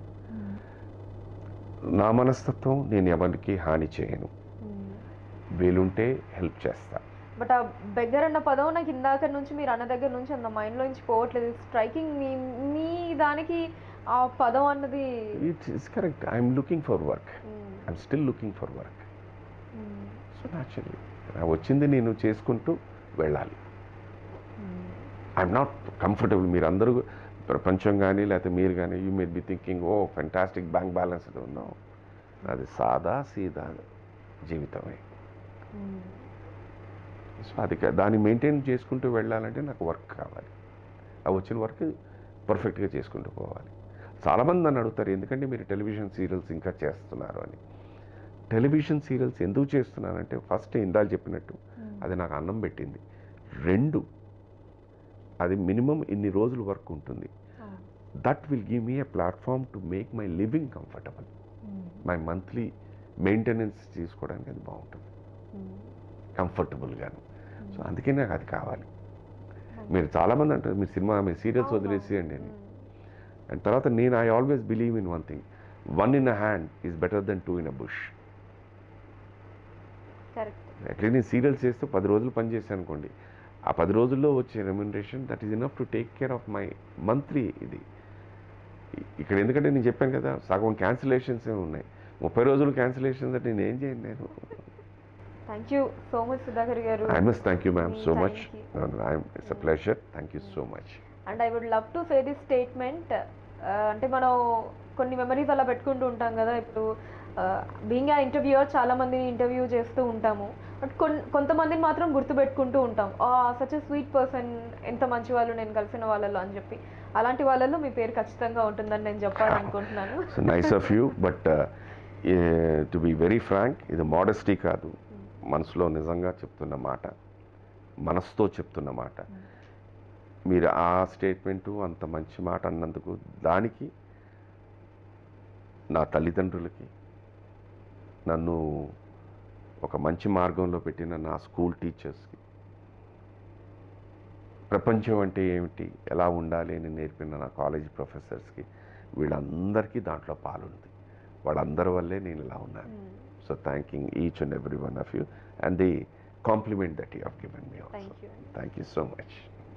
నా మనస్తత్వం నేను ఎవరికి హాని చేయను వీలుంటే హెల్ప్ చేస్తా బట్ ఆ బెగ్గర్ అన్న పదం నాకు ఇందాక నుంచి మీరు అన్న దగ్గర నుంచి అంత మైండ్లో నుంచి పోవట్లేదు స్ట్రైకింగ్ మీ మీ దానికి ఆ పదం అన్నది it's it's correct I'm looking for work మ్మ్. I'm still looking for work మ్మ్. సో న్యాచురల్లీ వచ్చింది నేను చేసుకుంటూ వెళ్ళాలి మ్మ్. ఐఎమ్ నాట్ కంఫర్టబుల్ మీరు అందరూ ప్రపంచం కానీ లేకపోతే మీరు కానీ you may be thinking oh fantastic bank balance ఉన్నాం అది సాదా సీదా జీవితమే మ్మ్. సో అది కా- దాన్ని మెయింటైన్ చేసుకుంటూ వెళ్ళాలంటే నాకు వర్క్ కావాలి ఆ వచ్చిన వర్క్ పర్ఫెక్ట్గా చేసుకుంటూ పోవాలి చాలామంది నన్ను అడుగుతారు ఎందుకంటే మీరు టెలివిజన్ సీరియల్స్ ఇంకా చేస్తున్నారు అని టెలివిజన్ సీరియల్స్ ఎందుకు చేస్తున్నానంటే ఫస్ట్ ఇందాక చెప్పినట్టు అది నాకు అన్నం పెట్టింది రెండు అది మినిమం ఇన్ని రోజులు వర్క్ ఉంటుంది అవును. That will give me a platform to make my living comfortable hmm. My monthly maintenance చేసుకోవడానికి అది బాగుంటుంది మ్మ్. కంఫర్టబుల్గాను సో అందుకే నాకు అది కావాలి మీరు చాలామంది అంటారు మీరు సినిమా మీరు సీరియల్స్ అవును. వదిలేసేయండి అని మ్మ్. అండ్ తర్వాత నేను I always believe in one thing one in a hand is better than two in a bush correct at least నేను సీరియల్స్ చేస్తూ పది రోజులు పని చేశాను అనుకోండి ఆ పది రోజుల్లో వచ్చే remuneration that is enough to take care of my monthly ఇది ఇ- ఇక్కడ ఎందుకంటే నేను చెప్పాను కదా సగం క్యాన్సిలేషన్స్ ఉన్నాయి ముప్పై రోజులు క్యాన్సిలేషన్స్ అంటే నేను ఏం చేయను నేను thank you so much Sudhakar గారు I must thank you ma'am so much Thank it's a pleasure thank you so much and I would love to say this statement అంటే మనం కొన్ని మెమరీస్ అలా పెట్టుకుంటూ ఉంటాం కదా ఇప్పుడు బీయింగ్ ఆ ఇంటర్వ్యూయర్ చాలా మందిని ఇంటర్వ్యూ చేస్తూ ఉంటాము బట్ కొన్ కొంతమందిని మాత్రం గుర్తుపెట్టుకుంటూ ఉంటాం సచ్ ఎ స్వీట్ పర్సన్ ఎంత మంచి వాళ్ళు నేను కలిసిన వాళ్ళలో అని చెప్పి అలాంటి వాళ్ళలో మీ పేరు ఖచ్చితంగా ఉంటుందని నేను చెప్పాలనుకుంటున్నాను so nice of you but to be very frank ఇది మోడెస్టీ కాదు మనసులో నిజంగా చెప్తున్న మాట మనసుతో చెప్తున్న మాట మీరు ఆ స్టేట్మెంటు అంత మంచి మాట అన్నందుకు దానికి నా తల్లిదండ్రులకి నన్ను ఒక మంచి మార్గంలో పెట్టిన నా స్కూల్ టీచర్స్కి ప్రపంచం అంటే ఏమిటి ఎలా ఉండాలి అని నేర్పిన నా కాలేజీ ప్రొఫెసర్స్కి వీళ్ళందరికీ దాంట్లో పాలుంది వాళ్ళందరి వల్లే నేను ఇలా ఉన్నాను so thanking each and every one of you and the compliment that you have given me also thank you thank you so much